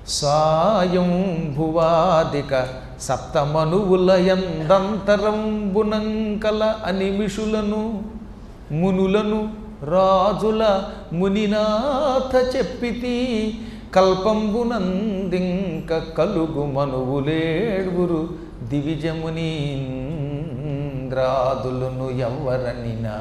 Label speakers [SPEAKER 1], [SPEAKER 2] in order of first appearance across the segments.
[SPEAKER 1] సాయం భువాదిక సప్తమనువులయందంతరంబునంకల అనిమిషులను మునులను రాజుల మునినాథ చెప్పితి కల్పంబునందింక కలుగు మనువులేడుగురు దివిజమునీంద్రాదులను ఎవ్వరనినా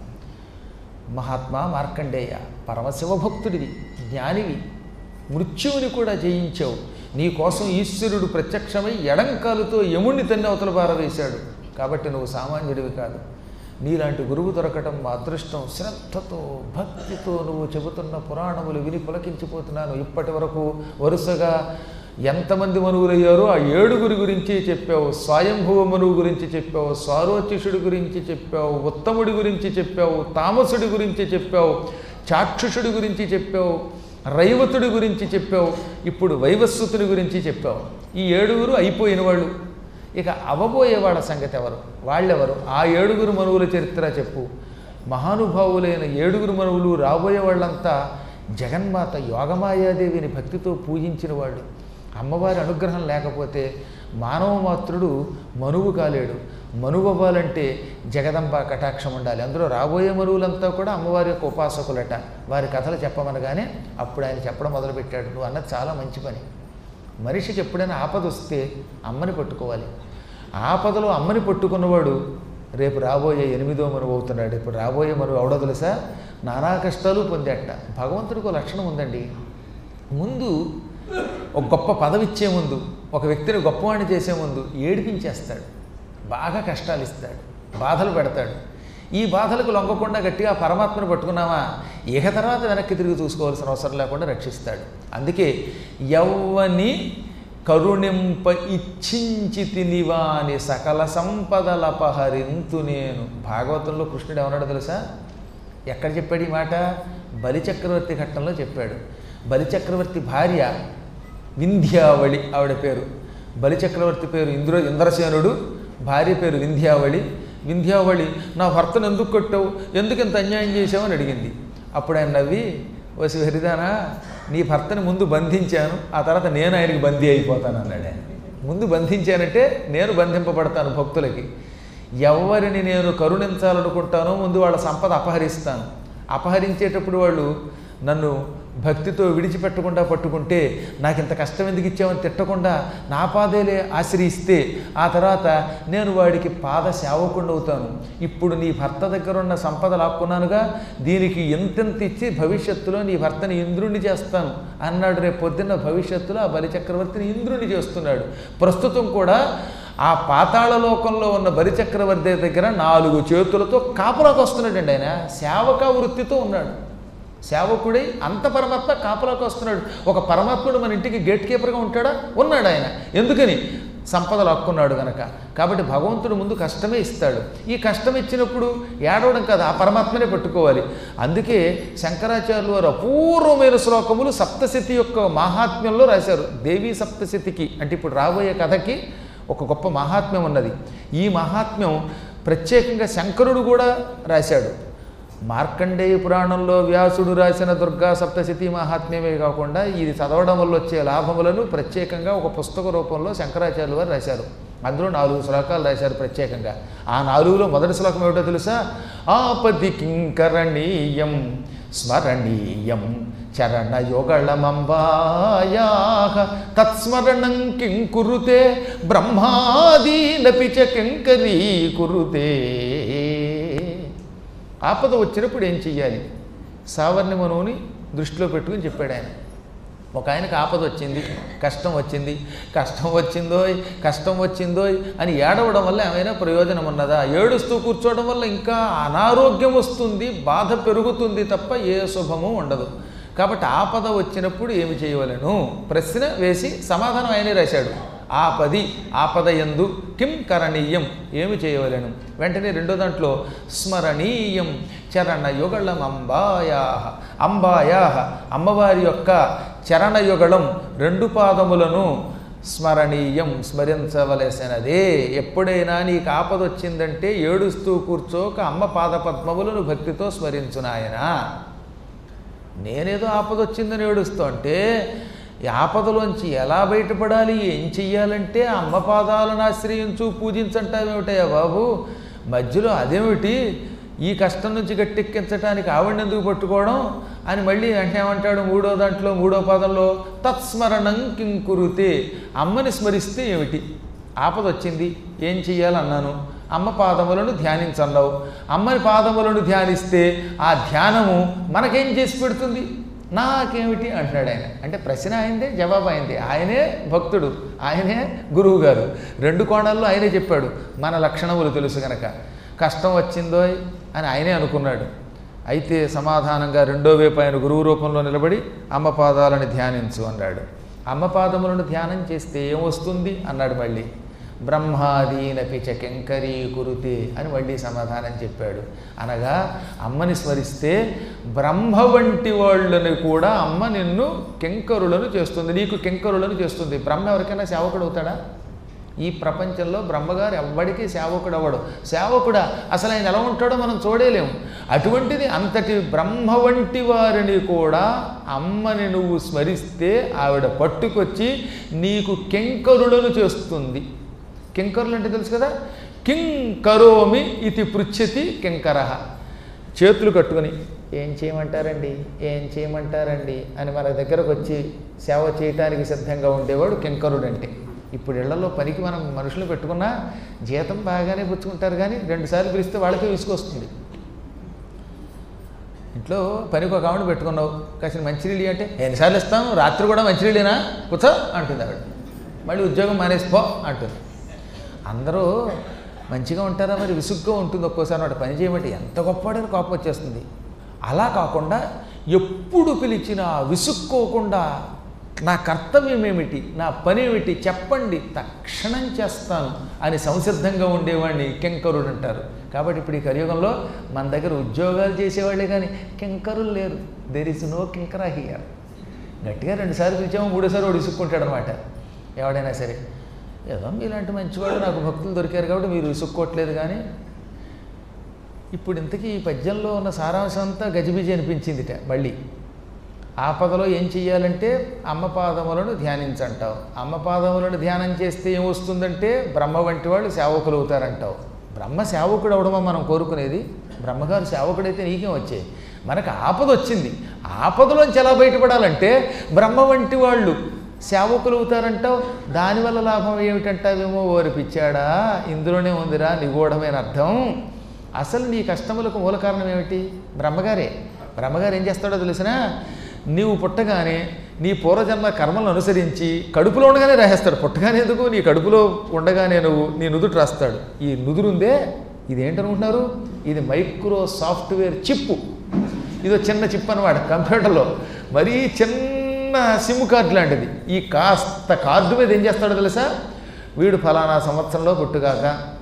[SPEAKER 1] మహాత్మా మార్కండేయ పరమశివభక్తుడివి జ్ఞానివి మృత్యువుని కూడా జయించావు నీ కోసం ఈశ్వరుడు ప్రత్యక్షమై ఎడంకాలుతో యముణ్ణి తన్ని అవతల పారవేశాడు కాబట్టి నువ్వు సామాన్యుడివి కాదు నీలాంటి గురువు దొరకటం మా అదృష్టం శ్రద్ధతో భక్తితో నువ్వు చెబుతున్న పురాణములు విని పులకించిపోతున్నాను ఇప్పటి వరకు వరుసగా ఎంతమంది మనువులయ్యారో ఆ ఏడుగురి గురించి చెప్పావు స్వయంభువ మనువు గురించి చెప్పావు స్వారోచిషుడి గురించి చెప్పావు ఉత్తముడి గురించి చెప్పావు తామసుడి గురించి చెప్పావు చాక్షుషుడి గురించి చెప్పావు రైవతుడి గురించి చెప్పావు ఇప్పుడు వైవస్వతుడి గురించి చెప్పావు ఈ ఏడుగురు అయిపోయిన వాళ్ళు ఇక అవబోయే వాళ్ళ సంగతి ఎవరు వాళ్ళెవరు ఆ ఏడుగురు మనువుల చరిత్ర చెప్పు మహానుభావులైన ఏడుగురు మనువులు రాబోయే వాళ్ళంతా జగన్మాత యోగమాయాదేవిని భక్తితో పూజించిన వాళ్ళు అమ్మవారి అనుగ్రహం లేకపోతే మానవ మాత్రుడు మనువు కాలేడు మనువు అవ్వాలంటే జగదంబ కటాక్షం ఉండాలి అందులో రాబోయే మనువులంతా కూడా అమ్మవారి యొక్క ఉపాసకులట వారి కథలు చెప్పమనగానే అప్పుడు ఆయన చెప్పడం మొదలుపెట్టాడు నువ్వు అన్నది చాలా మంచి పని మనిషికి ఎప్పుడైనా ఆపద వస్తే అమ్మని పట్టుకోవాలి ఆపదలో అమ్మని పట్టుకున్నవాడు రేపు రాబోయే ఎనిమిదో మనువు అవుతున్నాడు ఇప్పుడు రాబోయే మనువు అవడో తెలుసా నానా కష్టాలు పొందేట భగవంతుడికి ఒక లక్షణం ఉందండి ముందు ఒక గొప్ప పదవి ఇచ్చే ముందు ఒక వ్యక్తిని గొప్పవాణ్ణి చేసే ముందు ఏడిపించేస్తాడు బాగా కష్టాలు ఇస్తాడు బాధలు పెడతాడు ఈ బాధలకు లొంగకుండా గట్టిగా పరమాత్మను పట్టుకున్నామా ఇక తర్వాత వెనక్కి తిరిగి చూసుకోవాల్సిన అవసరం లేకుండా రక్షిస్తాడు అందుకే యవ్వని కరుణింప ఇచ్చించి తినివాని సకల సంపదలపహరింతు నేను భాగవతంలో కృష్ణుడు ఏమన్నాడు తెలుసా ఎక్కడ చెప్పాడు ఈ మాట బలిచక్రవర్తి ఘట్టంలో చెప్పాడు బలిచక్రవర్తి భార్య వింధ్యావళి ఆవిడ పేరు బలిచక్రవర్తి పేరు ఇంద్ర ఇంద్రసేనుడు భార్య పేరు వింధ్యావళి వింధ్యావళి నా భర్తను ఎందుకు కొట్టావు ఎందుకు ఇంత అన్యాయం చేసావని అడిగింది అప్పుడు ఆయన నవ్వి వసి హరిదానా నీ భర్తని ముందు బంధించాను ఆ తర్వాత నేను ఆయనకి బందీ అయిపోతాను అన్నాడు ఆయన ముందు బంధించానంటే నేను బంధింపబడతాను భక్తులకి ఎవరిని నేను కరుణించాలనుకుంటానో ముందు వాళ్ళ సంపద అపహరిస్తాను అపహరించేటప్పుడు వాళ్ళు నన్ను భక్తితో విడిచిపెట్టకుండా పట్టుకుంటే నాకు ఇంత కష్టం ఎందుకు ఇచ్చామని తిట్టకుండా నా పాదేలే ఆశ్రయిస్తే ఆ తర్వాత నేను వాడికి పాద సేవకుండా అవుతాను ఇప్పుడు నీ భర్త దగ్గర ఉన్న సంపద లాక్కున్నానుగా దీనికి ఎంతెంత ఇచ్చి భవిష్యత్తులో నీ భర్తని ఇంద్రుణ్ణి చేస్తాను అన్నాడు రేపు పొద్దున్న భవిష్యత్తులో ఆ బలిచక్రవర్తిని ఇంద్రుణ్ణి చేస్తున్నాడు ప్రస్తుతం కూడా ఆ పాతాళ లోకంలో ఉన్న బలిచక్రవర్తి దగ్గర నాలుగు చేతులతో కాపులాకు వస్తున్నాడండి ఆయన సేవక వృత్తితో ఉన్నాడు సేవకుడై అంత పరమాత్మ కాపలాకు వస్తున్నాడు ఒక పరమాత్ముడు మన ఇంటికి గేట్ కీపర్గా ఉంటాడా ఉన్నాడు ఆయన ఎందుకని సంపద లాక్కున్నాడు గనక కాబట్టి భగవంతుడు ముందు కష్టమే ఇస్తాడు ఈ కష్టం ఇచ్చినప్పుడు ఏడవడం కాదు ఆ పరమాత్మనే పట్టుకోవాలి అందుకే శంకరాచార్యులు వారు అపూర్వమైన శ్లోకములు సప్తశతి యొక్క మహాత్మ్యంలో రాశారు దేవీ సప్తశతికి అంటే ఇప్పుడు రాబోయే కథకి ఒక గొప్ప మహాత్మ్యం ఉన్నది ఈ మహాత్మ్యం ప్రత్యేకంగా శంకరుడు కూడా రాశాడు మార్కండేయ పురాణంలో వ్యాసుడు రాసిన దుర్గా సప్తశతి మహాత్మ్యమే కాకుండా ఇది చదవడం వల్ల వచ్చే లాభములను ప్రత్యేకంగా ఒక పుస్తక రూపంలో శంకరాచార్యులు వారు రాశారు అందులో నాలుగు శ్లోకాలు రాశారు ప్రత్యేకంగా ఆ నాలుగులో మొదటి శ్లోకం ఏమిటో తెలుసా ఆపది కింకరణీయం స్మరణీయం చరణయుగళమంబాయా తత్స్మరణం కిం కురుతే బ్రహ్మాదీనపి చ కింకరీ కురుతే ఆపద వచ్చినప్పుడు ఏం చెయ్యాలి సావర్ణి మనువుని దృష్టిలో పెట్టుకుని చెప్పాడు ఆయన ఒక ఆయనకు ఆపద వచ్చింది కష్టం వచ్చింది కష్టం వచ్చిందోయ్ కష్టం వచ్చిందోయ్ అని ఏడవడం వల్ల ఏమైనా ప్రయోజనం ఉన్నదా ఏడుస్తూ కూర్చోవడం వల్ల ఇంకా అనారోగ్యం వస్తుంది బాధ పెరుగుతుంది తప్ప ఏ శుభము ఉండదు కాబట్టి ఆపద వచ్చినప్పుడు ఏమి చేయవలను ప్రశ్న వేసి సమాధానం ఆయనే రాశాడు ఆపది ఆపద ఎందు కిం కరణీయం ఏమి చేయవలను వెంటనే రెండో దాంట్లో స్మరణీయం చరణ యుగళం అంబాయా అంబాయా అమ్మవారి యొక్క చరణయుగళం రెండు పాదములను స్మరణీయం స్మరించవలసినదే ఎప్పుడైనా నీకు ఆపద వచ్చిందంటే ఏడుస్తూ కూర్చోక అమ్మ పాదపద్మములను భక్తితో స్మరించునాయనా నేనేదో ఆపద వచ్చిందని ఏడుస్తూ అంటే ఈ ఆపదలోంచి ఎలా బయటపడాలి ఏం చెయ్యాలంటే అమ్మ పాదాలను ఆశ్రయించు పూజించంటావేమిటయ్యా బాబు మధ్యలో అదేమిటి ఈ కష్టం నుంచి గట్టెక్కించడానికి ఆవిడని ఎందుకు పట్టుకోవడం అని మళ్ళీ అంటే ఏమంటాడు మూడో దాంట్లో మూడో పదంలో తత్స్మరణం కింకురుతే అమ్మని స్మరిస్తే ఏమిటి ఆపద వచ్చింది ఏం చెయ్యాలన్నాను అమ్మ పాదములను ధ్యానించన్నావు అమ్మని పాదములను ధ్యానిస్తే ఆ ధ్యానము మనకేం చేసి పెడుతుంది నాకేమిటి అంటున్నాడు ఆయన అంటే ప్రశ్న అయిందే జవాబు అయింది ఆయనే భక్తుడు ఆయనే గురువు గారు రెండు కోణాల్లో ఆయనే చెప్పాడు మన లక్షణములు తెలుసు గనక కష్టం వచ్చిందో అని ఆయనే అనుకున్నాడు అయితే సమాధానంగా రెండో వైపు ఆయన గురువు రూపంలో నిలబడి అమ్మ పాదాలను ధ్యానించు అన్నాడు అమ్మ పాదములను ధ్యానం చేస్తే ఏమొస్తుంది అన్నాడు మళ్ళీ బ్రహ్మాదీనపి చ కెంకరీ కురుతే అని మళ్ళీ సమాధానం చెప్పాడు అనగా అమ్మని స్మరిస్తే బ్రహ్మ వంటి వాళ్ళని కూడా అమ్మ నిన్ను కెంకరులను చేస్తుంది నీకు కెంకరులను చేస్తుంది బ్రహ్మ ఎవరికైనా సేవకుడు అవుతాడా ఈ ప్రపంచంలో బ్రహ్మగారు ఎవ్వడికి సేవకుడు అవ్వడు సేవకుడా అసలు ఆయన ఎలా ఉంటాడో మనం చూడలేము అటువంటిది అంతటి బ్రహ్మ వంటి వారిని కూడా అమ్మని నువ్వు స్మరిస్తే ఆవిడ పట్టుకొచ్చి నీకు కెంకరులను చేస్తుంది కింకరులు అంటే తెలుసు కదా కిం కరోమి ఇది పృచ్ఛతి కింకర చేతులు కట్టుకొని ఏం చేయమంటారండి ఏం చేయమంటారండి అని మన దగ్గరకు వచ్చి సేవ చేయటానికి సిద్ధంగా ఉండేవాడు కింకరుడు అంటే ఇప్పుడు ఇళ్లలో పనికి మనం మనుషులు పెట్టుకున్నా జీతం బాగానే పుచ్చుకుంటారు కానీ రెండుసార్లు పిలిస్తే వాళ్ళకే విసుకొస్తుంది ఇంట్లో పనికి ఒక ఆవిడ పెట్టుకున్నావు కాసిన మంచినీళ్ళు అంటే ఎన్నిసార్లు ఇస్తాం రాత్రి కూడా మంచినీళ్ళేనా కూర్చో అంటుంది ఆవిడ మళ్ళీ ఉద్యోగం మానేసిపో అంటుంది అందరూ మంచిగా ఉంటారా మరి విసుగ్గా ఉంటుంది ఒక్కోసారి వాడు పని చేయమంటే ఎంత గొప్పవాడని కోపం వచ్చేస్తుంది అలా కాకుండా ఎప్పుడు పిలిచినా విసుక్కోకుండా నా కర్తవ్యం ఏమిటి నా పని ఏమిటి చెప్పండి తక్షణం చేస్తాను అని సంసిద్ధంగా ఉండేవాడిని కెంకరుడు అంటారు కాబట్టి ఇప్పుడు ఈ కలియుగంలో మన దగ్గర ఉద్యోగాలు చేసేవాళ్ళే కానీ కెంకరులు లేరు దెర్ ఇస్ నో కింకరా హియర్ గట్టిగా రెండుసార్లు పిలిచాము మూడోసారి వాడు విసుక్కుంటాడు అనమాట ఎవడైనా సరే ఏదో మీలాంటి మంచివాడు నాకు భక్తులు దొరికారు కాబట్టి మీరు విసుక్కోవట్లేదు కానీ ఇప్పుడు ఇంతకీ ఈ పద్యంలో ఉన్న సారాంశం అంతా గజిబిజి అనిపించిందిట మళ్ళీ ఆపదలో ఏం చెయ్యాలంటే అమ్మ పాదములను ధ్యానించంటావు అమ్మ పాదములను ధ్యానం చేస్తే ఏమొస్తుందంటే బ్రహ్మ వంటి వాళ్ళు సేవకులు అవుతారంటావు బ్రహ్మ సేవకుడు అవడమో మనం కోరుకునేది బ్రహ్మగారు సేవకుడైతే నీకేం వచ్చాయి మనకు ఆపద వచ్చింది ఆపదలోంచి ఎలా బయటపడాలంటే బ్రహ్మ వంటి వాళ్ళు సేవకులు అవుతారంటావు దానివల్ల లాభం ఏమిటంటావేమో ఓరి పిచ్చాడా ఇందులోనే ఉందిరా నిగూఢమైన అర్థం అసలు నీ కష్టములకు మూల కారణం ఏమిటి బ్రహ్మగారే బ్రహ్మగారు ఏం చేస్తాడో తెలిసినా నీవు పుట్టగానే నీ పూర్వజన్మ కర్మలను అనుసరించి కడుపులో ఉండగానే రాసేస్తాడు పుట్టగానే ఎందుకు నీ కడుపులో ఉండగానే నువ్వు నీ నుదుటి రాస్తాడు ఈ నుదురుందే ఇది ఏంటనుకుంటున్నారు ఇది మైక్రో సాఫ్ట్వేర్ చిప్పు ఇదో చిన్న చిప్ అనమాట కంప్యూటర్లో మరీ చిన్న సిమ్ కార్డు లాంటిది ఈ కాస్త కార్డు మీద ఏం చేస్తాడో తెలుసా వీడు ఫలానా సంవత్సరంలో పుట్టుగాక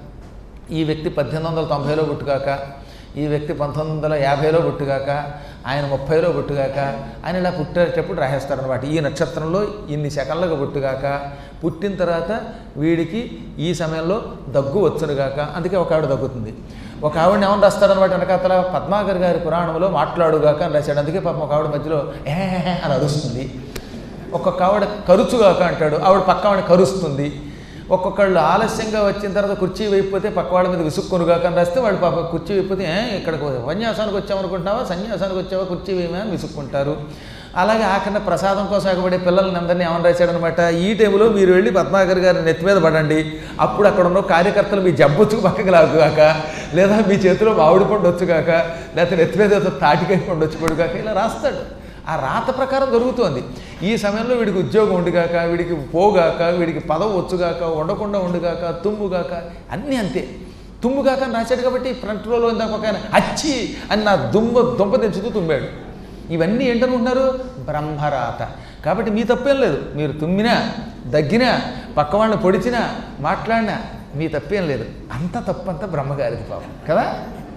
[SPEAKER 1] ఈ వ్యక్తి పద్దెనిమిది వందల తొంభైలో పుట్టుగాక ఈ వ్యక్తి పంతొమ్మిది వందల యాభైలో పుట్టుగాక ఆయన ముప్పైలో పుట్టుగాక ఆయన ఇలా పుట్టేటప్పుడు రాసేస్తారనమాట ఈ నక్షత్రంలో ఇన్ని సెకండ్లకు పుట్టుగాక పుట్టిన తర్వాత వీడికి ఈ సమయంలో దగ్గు వచ్చునుగాక అందుకే ఒక ఆవిడ దగ్గుతుంది ఒక ఆవిడని ఏమని రాస్తాడనమాట వెనకాతల పద్మాకర్ గారి పురాణంలో మాట్లాడుగాక అని రాశాడు అందుకే పాపం ఒక ఆవిడ మధ్యలో ఏ అని అరుస్తుంది ఒక్కొక్క ఆవిడ కరుచుగాక అంటాడు ఆవిడ పక్క ఆవిడ కరుస్తుంది ఒక్కొక్కళ్ళు ఆలస్యంగా వచ్చిన తర్వాత కుర్చీ వైపోతే పక్క వాళ్ళ మీద విసుక్కునుగాక అని రాస్తే వాళ్ళు పాప కుర్చీ వైపోతే "ఏ, ఇక్కడికి ఉపన్యాసానికి వచ్చామనుకుంటున్నావా సన్యాసానికి వచ్చావా కుర్చీ వేయమా అని విసుక్కుంటారు అలాగే ఆఖరిన ప్రసాదం కోసం ఆగబడే పిల్లల్ని అందరినీ ఏమని రాశాడనమాట ఈ టైంలో మీరు వెళ్ళి పద్మాకర్ గారి నెత్తి మీద పడండి అప్పుడు అక్కడ ఉన్న కార్యకర్తలు మీ జబ్బొచ్చుకు పక్కకి లాగుగాక లేదా మీ చేతిలో మామిడి పండు వచ్చుగాక లేకపోతే నెత్తి మీద ఏదో తాటికాయ పండు వచ్చి పడుగాక ఇలా రాస్తాడు ఆ రాత ప్రకారం జరుగుతోంది ఈ సమయంలో వీడికి ఉద్యోగం ఉండుగాక వీడికి పోగాక వీడికి పదవి వచ్చుగాక ఉండకుండా ఉండుగాక తుమ్ముగాక అన్నీ అంతే తుమ్ముగాక అని రాశాడు కాబట్టి ఫ్రంట్ రోలో ఇందాక ఒక ఆయన అచ్చి అని నా దుమ్మ దుంప తెంచుతూ తుమ్మాడు ఇవన్నీ ఏంటనుకుంటున్నారు బ్రహ్మరాత కాబట్టి మీ తప్పేం లేదు మీరు తుమ్మినా దగ్గినా పక్క వాళ్ళని పొడిచినా మాట్లాడినా మీ తప్పేం లేదు అంత తప్పంతా బ్రహ్మగారిది పాపం కదా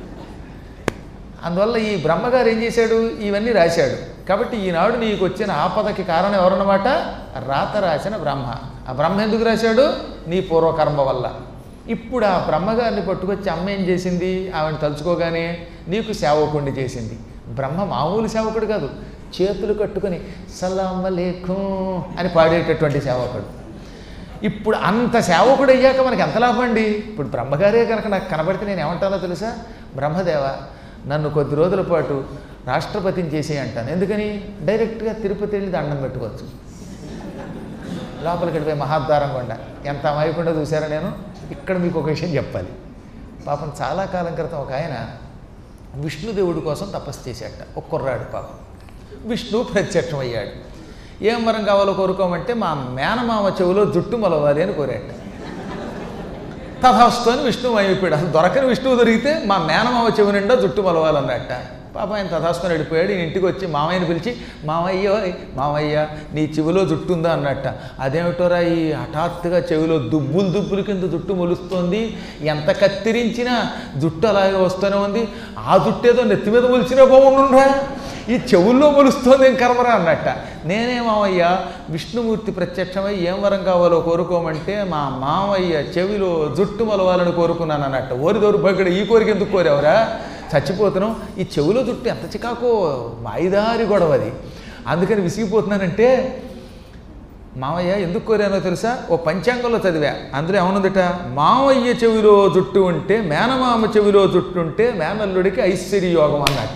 [SPEAKER 1] అందువల్ల ఈ బ్రహ్మగారు ఏం చేశాడు ఇవన్నీ రాశాడు కాబట్టి ఈనాడు నీకు వచ్చిన ఆపదకి కారణం ఎవరన్నమాట రాత రాసిన బ్రహ్మ ఆ బ్రహ్మ ఎందుకు రాశాడు నీ పూర్వకర్మ వల్ల ఇప్పుడు ఆ బ్రహ్మగారిని పట్టుకొచ్చి అమ్మ ఏం చేసింది ఆవిడ తలుచుకోగానే నీకు సేవకుణ్ణి చేసింది బ్రహ్మ మామూలు సేవకుడు కాదు చేతులు కట్టుకొని సలాం అలేఖం అని పాడేటటువంటి సేవకుడు ఇప్పుడు అంత సేవకుడు అయ్యాక మనకి ఎంత లాభం అండి ఇప్పుడు బ్రహ్మగారే కనుక నాకు కనబడితే నేను ఏమంటానో తెలుసా బ్రహ్మదేవ నన్ను కొద్ది రోజుల పాటు రాష్ట్రపతిని చేసే అంటాను ఎందుకని డైరెక్ట్గా తిరుపతి వెళ్ళి దండం పెట్టుకోవచ్చు లోపలికి వెళ్ళిపోయి మహాద్వారం కొండ ఎంత అమాయకుండా చూసారా నేను ఇక్కడ మీకు ఒక విషయం చెప్పాలి పాపం చాలా కాలం క్రితం ఒక ఆయన విష్ణుదేవుడి కోసం తపస్సు చేశాట ఒక కుర్రాడు పాపం విష్ణువు ప్రత్యక్షం అయ్యాడు ఏం వరం కావాలో కోరుకోమంటే మా మేనమామ చెవిలో జుట్టు మొలవాలి అని కోరాట తథాస్తు అని విష్ణువు అయిపోయాడు అసలు దొరకని విష్ణువు దొరికితే మా మేనమామ చెవి నిండా జుట్టు మొలవాలన్నట్ట పాప ఆయన తథాస్తుని వెళ్ళిపోయాడు ఈయన ఇంటికి వచ్చి మామయ్యని పిలిచి మామయ్య ఓయ్, మామయ్య నీ చెవిలో జుట్టు ఉందా అన్నట్ట అదేమిటోరా ఈ హఠాత్తుగా చెవిలో దుబ్బులు దుబ్బులు కింద జుట్టు మొలుస్తోంది ఎంత కత్తిరించినా జుట్టు అలాగే వస్తూనే ఉంది ఆ జుట్టు ఏదో నెత్తి మీద మొలిచినా బాగుండుండ్రా ఈ చెవుల్లో మొలుస్తోంది ఏం కర్మరా అన్నట్ట నేనే మామయ్య విష్ణుమూర్తి ప్రత్యక్షమై ఏం వరం కావాలో కోరుకోమంటే మా మామయ్య చెవిలో జుట్టు మొలవాలని కోరుకున్నాను అన్నట్ట ఓరి దౌర్భాగ్యుడు ఈ కోరిక ఎందుకు కోరావురా చచ్చిపోతున్నాం ఈ చెవిలో జుట్టు ఎంత చికాకో మాయిదారి గొడవ అది అందుకని విసిగిపోతున్నానంటే మామయ్య ఎందుకు కోరానో తెలుసా ఓ పంచాంగంలో చదివా అందులో ఏమనుందట మామయ్య చెవిలో జుట్టు ఉంటే మేనమామ చెవిలో జుట్టు ఉంటే మేనల్లుడికి ఐశ్వర్య యోగం అన్నట్ట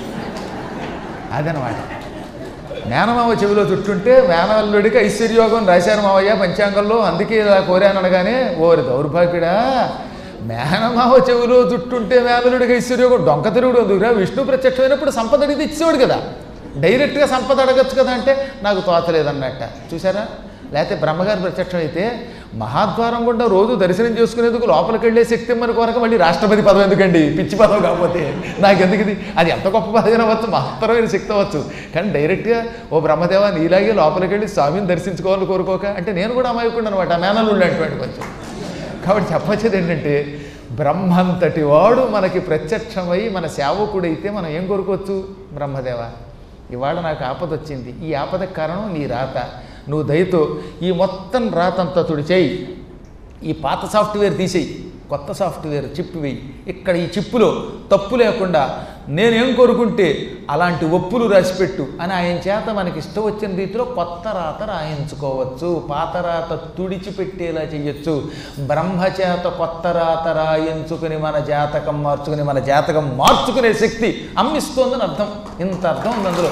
[SPEAKER 1] అదనమాట మేనమామ చెవిలో చుట్టుంటే మేనల్లుడికి ఐశ్వర్యోగం రాశారు మావయ్య పంచాంగంలో అందుకే ఇలా కోరాను అనగానే ఓరి దౌర్భాగ్యుడా మేనమామ చెవిలో చుట్టుంటే మేనల్లుడికి ఐశ్వర్యోగం డొంక తిరుగుడు అందుకురా విష్ణు ప్రత్యక్షమైనప్పుడు సంపద అడిగితే ఇచ్చేవాడు కదా డైరెక్ట్గా సంపద అడగచ్చు కదా అంటే నాకు తోచలేదన్నట్ట చూసారా లేకపోతే బ్రహ్మగారి ప్రత్యక్షం అయితే మహాద్వారం గుండా రోజు దర్శనం చేసుకునేందుకు లోపలికి వెళ్ళే శక్తి మన కొరకు మళ్ళీ రాష్ట్రపతి పదవి ఎందుకండి పిచ్చి పదవి కాకపోతే నాకెందుకు ఇది అది ఎంత గొప్ప పదవి అవ్వచ్చు మహత్తరమైన శక్తి అవ్వచ్చు కానీ డైరెక్ట్గా ఓ బ్రహ్మదేవ నీలాగే లోపలికి వెళ్ళి స్వామిని దర్శించుకోవాలని కోరుకోక అంటే నేను కూడా అమాయకుండా అనమాట ఆ మేనలు ఉండేటువంటి కొంచెం కాబట్టి చెప్పొచ్చేది ఏంటంటే బ్రహ్మంతటి వాడు మనకి ప్రత్యక్షమై మన సేవకుడైతే మనం ఏం కోరుకోవచ్చు బ్రహ్మదేవ ఇవాళ నాకు ఆపద వచ్చింది ఈ ఆపదకు కారణం నీ రాత నువ్వు దయతో ఈ మొత్తం రాతంతా తుడిచేయి ఈ పాత సాఫ్ట్వేర్ తీసేయి కొత్త సాఫ్ట్వేర్ చిప్ వేయి ఇక్కడ ఈ చిప్పులో తప్పు లేకుండా నేనేం కోరుకుంటే అలాంటి ఒప్పులు రాసిపెట్టు అని ఆయన చేత మనకి ఇష్టం వచ్చిన రీతిలో కొత్త రాత రాయించుకోవచ్చు పాత రాత తుడిచిపెట్టేలా చెయ్యొచ్చు బ్రహ్మ చేత కొత్త రాత రాయించుకుని మన జాతకం మార్చుకుని మన జాతకం మార్చుకునే శక్తి అమ్మిస్తోందని అర్థం ఇంత అర్థం ఉంది అందులో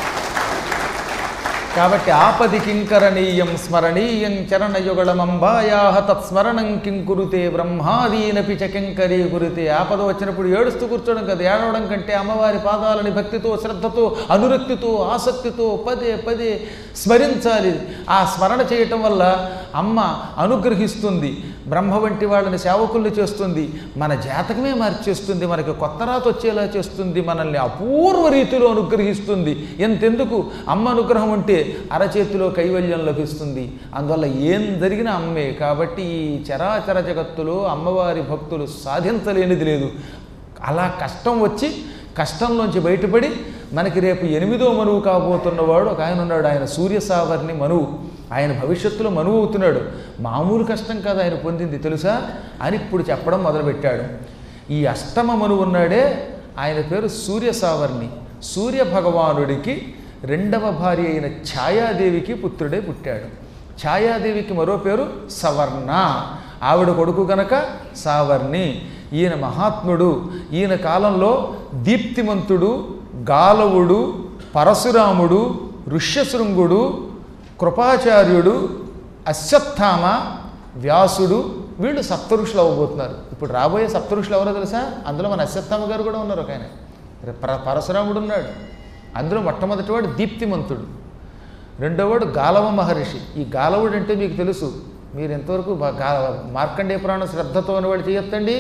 [SPEAKER 1] కాబట్టి ఆపది కింకరణీయం స్మరణీయం చరణయుగళమంబాయా తత్స్మరణం కింకురుతే బ్రహ్మాదీనపి చ కింకరీ కురితే ఆపద వచ్చినప్పుడు ఏడుస్తూ కూర్చోవడం కదా ఏడవడం కంటే అమ్మవారి పాదాలని భక్తితో శ్రద్ధతో అనురక్తితో ఆసక్తితో పదే పదే స్మరించాలి ఆ స్మరణ చేయటం వల్ల అమ్మ అనుగ్రహిస్తుంది బ్రహ్మ వంటి వాళ్ళని సేవకుల్ని చేస్తుంది మన జాతకమే మార్చేస్తుంది మనకి కొత్త రాత వచ్చేలా చేస్తుంది మనల్ని అపూర్వ రీతిలో అనుగ్రహిస్తుంది ఎంతెందుకు అమ్మ అనుగ్రహం ఉంటే అరచేతిలో కైవల్యం లభిస్తుంది అందువల్ల ఏం జరిగినా అమ్మే కాబట్టి ఈ చరాచర జగత్తులో అమ్మవారి భక్తులు సాధించలేనిది లేదు అలా కష్టం వచ్చి కష్టంలోంచి బయటపడి మనకి రేపు ఎనిమిదో మనువు కాబోతున్నవాడు ఒక ఆయన ఉన్నాడు ఆయన సూర్యసావర్ణి మనువు ఆయన భవిష్యత్తులో మనువు అవుతున్నాడు మామూలు కష్టం కాదు ఆయన పొందింది తెలుసా అని ఇప్పుడు చెప్పడం మొదలుపెట్టాడు ఈ అష్టమ మనువు ఉన్నాడే ఆయన పేరు సూర్యసావర్ణి సూర్య భగవానుడికి రెండవ భార్య అయిన ఛాయాదేవికి పుత్రుడే పుట్టాడు ఛాయాదేవికి మరో పేరు సవర్ణ ఆవిడ కొడుకు గనక సావర్ణి ఈయన మహాత్ముడు ఈయన కాలంలో దీప్తిమంతుడు గాలవుడు పరశురాముడు ఋష్యశృంగుడు కృపాచార్యుడు అశ్వత్థామ వ్యాసుడు వీళ్ళు సప్తఋషులు అవ్వబోతున్నారు ఇప్పుడు రాబోయే సప్తఋషులు ఎవరో తెలుసా అందులో మన అశ్వత్థామ గారు కూడా ఉన్నారు ఒక ఆయన పర పరశురాముడు ఉన్నాడు అందులో మొట్టమొదటివాడు దీప్తిమంతుడు రెండోవాడు గాలవ మహర్షి ఈ గాలవుడు అంటే మీకు తెలుసు మీరు ఎంతవరకు బా- గా మార్కండేయ పురాణ శ్రద్ధతో అనేవాడు చేయొద్దండి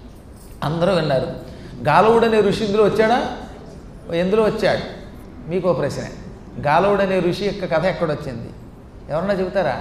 [SPEAKER 1] అందరూ విన్నారు గాలవుడు అనే ఋషి ఇందులో వచ్చాడా ఎందులో వచ్చాడు మీకు ఓ ప్రశ్న గాలవుడు అనే ఋషి యొక్క కథ ఎక్కడొచ్చింది ఎవరన్నా చెబుతారా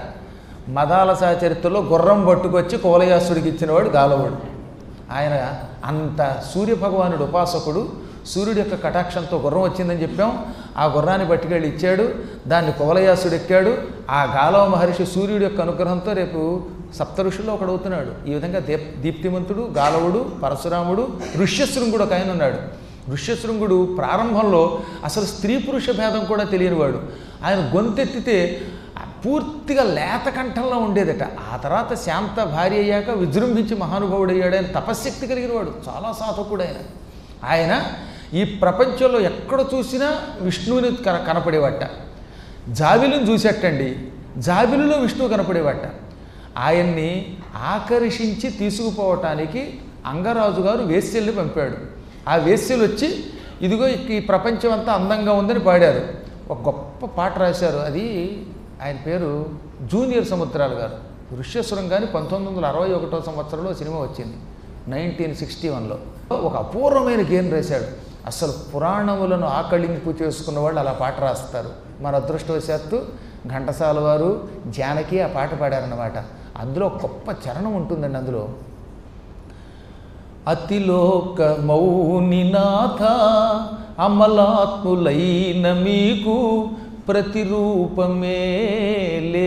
[SPEAKER 1] మదాలసా చరిత్రలో గుర్రం పట్టుకొచ్చి కోలయాసుడికి ఇచ్చినవాడు గాలవుడు ఆయన అంత సూర్యభగవానుడు ఉపాసకుడు సూర్యుడి యొక్క కటాక్షంతో గుర్రం వచ్చిందని చెప్పాం ఆ గుర్రాన్ని పట్టుకెళ్ళి ఇచ్చాడు దాన్ని కువలయాసుడు ఎక్కాడు ఆ గాలవ మహర్షి సూర్యుడి యొక్క అనుగ్రహంతో రేపు సప్త ఋషుల్లో ఒకడు అవుతున్నాడు ఈ విధంగా దీప్ దీప్తిమంతుడు గాలవుడు పరశురాముడు ఋష్యశృంగుడు ఒక ఆయన ఉన్నాడు ఋష్యశృంగుడు ప్రారంభంలో అసలు స్త్రీ పురుష భేదం కూడా తెలియనివాడు ఆయన గొంతెత్తితే పూర్తిగా లేత కంఠంలో ఉండేదట ఆ తర్వాత శాంత భార్య అయ్యాక విజృంభించి మహానుభావుడు అయ్యాడు ఆయన తపశ్శక్తి కలిగినవాడు చాలా సాధకుడు ఆయన ఆయన ఈ ప్రపంచంలో ఎక్కడ చూసినా విష్ణువుని కన కనపడేవాట జాబిలుని చూసేటండి జాబిలులో విష్ణువు కనపడేవాట ఆయన్ని ఆకర్షించి తీసుకుపోవటానికి అంగరాజు గారు వేశ్యల్ని పంపాడు ఆ వేశ్యలు వచ్చి ఇదిగో ఈ ప్రపంచం అంతా అందంగా ఉందని పాడారు ఒక గొప్ప పాట రాశారు అది ఆయన పేరు జూనియర్ సముద్రాలు గారు ఋష్యసురం కానీ పంతొమ్మిది వందల అరవై ఒకటో సంవత్సరంలో సినిమా వచ్చింది నైన్టీన్ సిక్స్టీ వన్లో ఒక అపూర్వమైన గేమ్ రాశాడు అసలు పురాణములను ఆకళింపు చేసుకున్న వాళ్ళు అలా పాట రాస్తారు మన అదృష్టవశాత్తు ఘంటసాల వారు జానకి ఆ పాట పాడారన్నమాట అందులో ఒక గొప్ప చరణం ఉంటుందండి అందులో అతిలోక మౌనినాథ అమలాత్ములైన మీకు ప్రతిరూపమే లే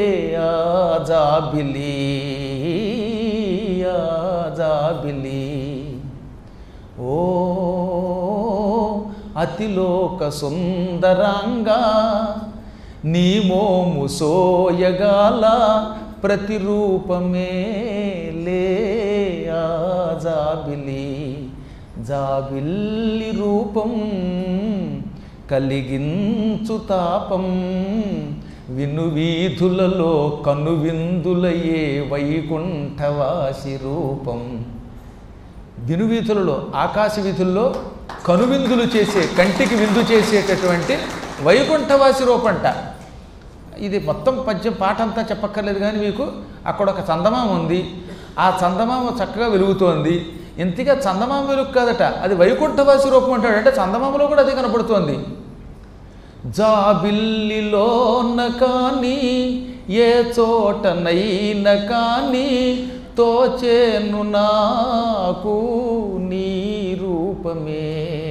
[SPEAKER 1] ఆజాబిలి ఆజాబిలి ఓ అతిలోక సుందరంగా నీ మోము సోయగాల ప్రతిరూపమే లే ఆ జాబిలి జాబిల్లి రూపం కలిగించు తాపం విను వీధులలో కనువిందులయే వైకుంఠవాసి రూపం వినువీధులలో ఆకాశ వీధుల్లో కనువిందులు చేసే కంటికి విందు చేసేటటువంటి వైకుంఠవాసి రూపంట ఇది మొత్తం పద్యం పాట అంతా చెప్పక్కర్లేదు కానీ మీకు అక్కడ ఒక చందమామ ఉంది ఆ చందమామ చక్కగా వెలుగుతోంది ఇంతగా చందమామ వెలుగు కాదట అది వైకుంఠవాసి రూపం అంటాడు అంటే చందమామలో కూడా అదే కనపడుతోంది జాబిల్లిలోన కానీ ఏ చోటనైన కానీ తోచేను నాకు నీ రూపమే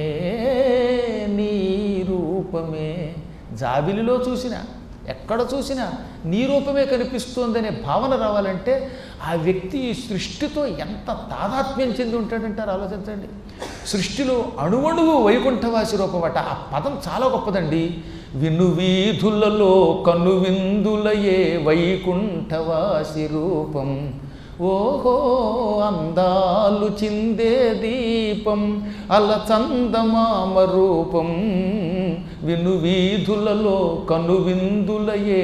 [SPEAKER 1] నీ రూపమే జాబిలిలో చూసినా ఎక్కడ చూసినా నీ రూపమే కనిపిస్తోందనే భావన రావాలంటే ఆ వ్యక్తి ఈ సృష్టితో ఎంత తాదాత్మ్యం చెంది ఉంటాడంటారు ఆలోచించండి సృష్టిలో అణువణువు వైకుంఠవాసి రూపమట ఆ పదం చాలా గొప్పదండి విను వీధులలో కనువిందులయే వైకుంఠవాసి రూపం ఓహో అందాలు చిందే దీపం అల చందమామ రూపం విను వీధులలో కనువిందులయే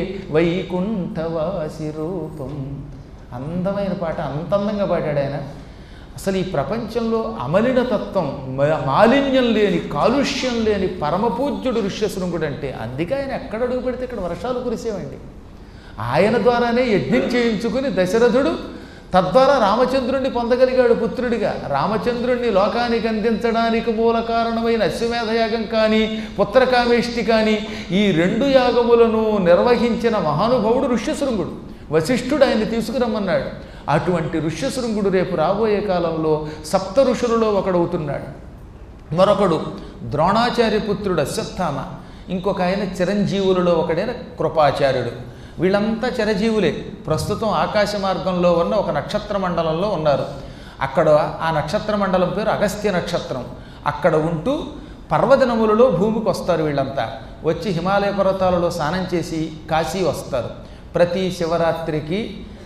[SPEAKER 1] వైకుంఠవాసి రూపం అందమైన పాట అంత అందంగా పాడాడు ఆయన అసలు ఈ ప్రపంచంలో అమలిన తత్వం మ- మాలిన్యం లేని కాలుష్యం లేని పరమపూజ్యుడు ఋష్యశృంగుడు అంటే అందుకే ఆయన ఎక్కడ అడుగు పెడితే ఇక్కడ వర్షాలు కురిసేవండి ఆయన ద్వారానే యజ్ఞం చేయించుకుని దశరథుడు తద్వారా రామచంద్రుణ్ణి పొందగలిగాడు పుత్రుడిగా రామచంద్రుణ్ణి లోకానికి అందించడానికి మూల కారణమైన అశ్వమేధ యాగం కానీ పుత్రకామేష్టి కానీ ఈ రెండు యాగములను నిర్వహించిన మహానుభావుడు ఋష్యశృంగుడు వశిష్ఠుడు ఆయన్ని తీసుకురమ్మన్నాడు అటువంటి ఋష్యశృంగుడు రేపు రాబోయే కాలంలో సప్త ఋషులలో ఒకడవుతున్నాడు మరొకడు ద్రోణాచార్య పుత్రుడు అశ్వత్థామ ఇంకొక ఆయన చిరంజీవులలో ఒకడైన కృపాచార్యుడు వీళ్ళంతా చిరజీవులే ప్రస్తుతం ఆకాశ మార్గంలో ఉన్న ఒక నక్షత్ర మండలంలో ఉన్నారు అక్కడ ఆ నక్షత్ర మండలం పేరు అగస్త్య నక్షత్రం అక్కడ ఉంటూ పర్వదినములలో భూమికి వస్తారు వీళ్ళంతా వచ్చి హిమాలయ పర్వతాలలో స్నానం చేసి కాశీ వస్తారు ప్రతి శివరాత్రికి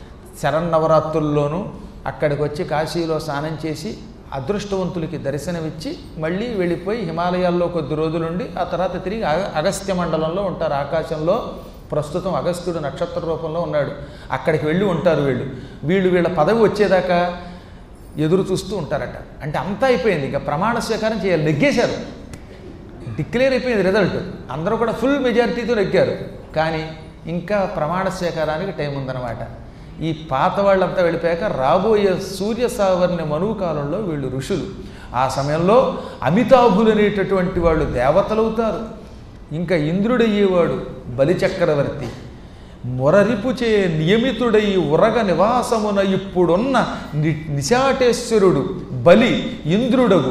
[SPEAKER 1] శరన్నవరాత్రుల్లోనూ అక్కడికి వచ్చి కాశీలో స్నానం చేసి అదృష్టవంతులకి దర్శనమిచ్చి మళ్ళీ వెళ్ళిపోయి హిమాలయాల్లో కొద్ది రోజులుండి ఆ తర్వాత తిరిగి అగ- అగస్త్య మండలంలో ఉంటారు ఆకాశంలో ప్రస్తుతం అగస్త్యుడు నక్షత్ర రూపంలో ఉన్నాడు అక్కడికి వెళ్ళి ఉంటారు వీళ్ళు వీళ్ళు వీళ్ళ పదవి వచ్చేదాకా ఎదురు చూస్తూ ఉంటారట అంటే అంతా అయిపోయింది ఇంకా ప్రమాణ స్వీకారం చేయాలి నెగ్గేశారు డిక్లేర్ అయిపోయింది రిజల్ట్ అందరూ కూడా ఫుల్ మెజారిటీతో నెగ్గారు కానీ ఇంకా ప్రమాణ స్వీకారానికి టైం ఉందన్నమాట ఈ పాత వాళ్ళంతా వెళ్ళిపోయాక రాబోయే సూర్య సావర్ణ్య మనువు కాలంలో వీళ్ళు ఋషులు ఆ సమయంలో అమితాభులు అనేటటువంటి వాళ్ళు దేవతలవుతారు ఇంకా ఇంద్రుడయ్యేవాడు బలిచక్రవర్తి మొరరిపుచే నియమితుడై ఉరగ నివాసమున ఇప్పుడున్న ని నిశాటేశ్వరుడు బలి ఇంద్రుడగు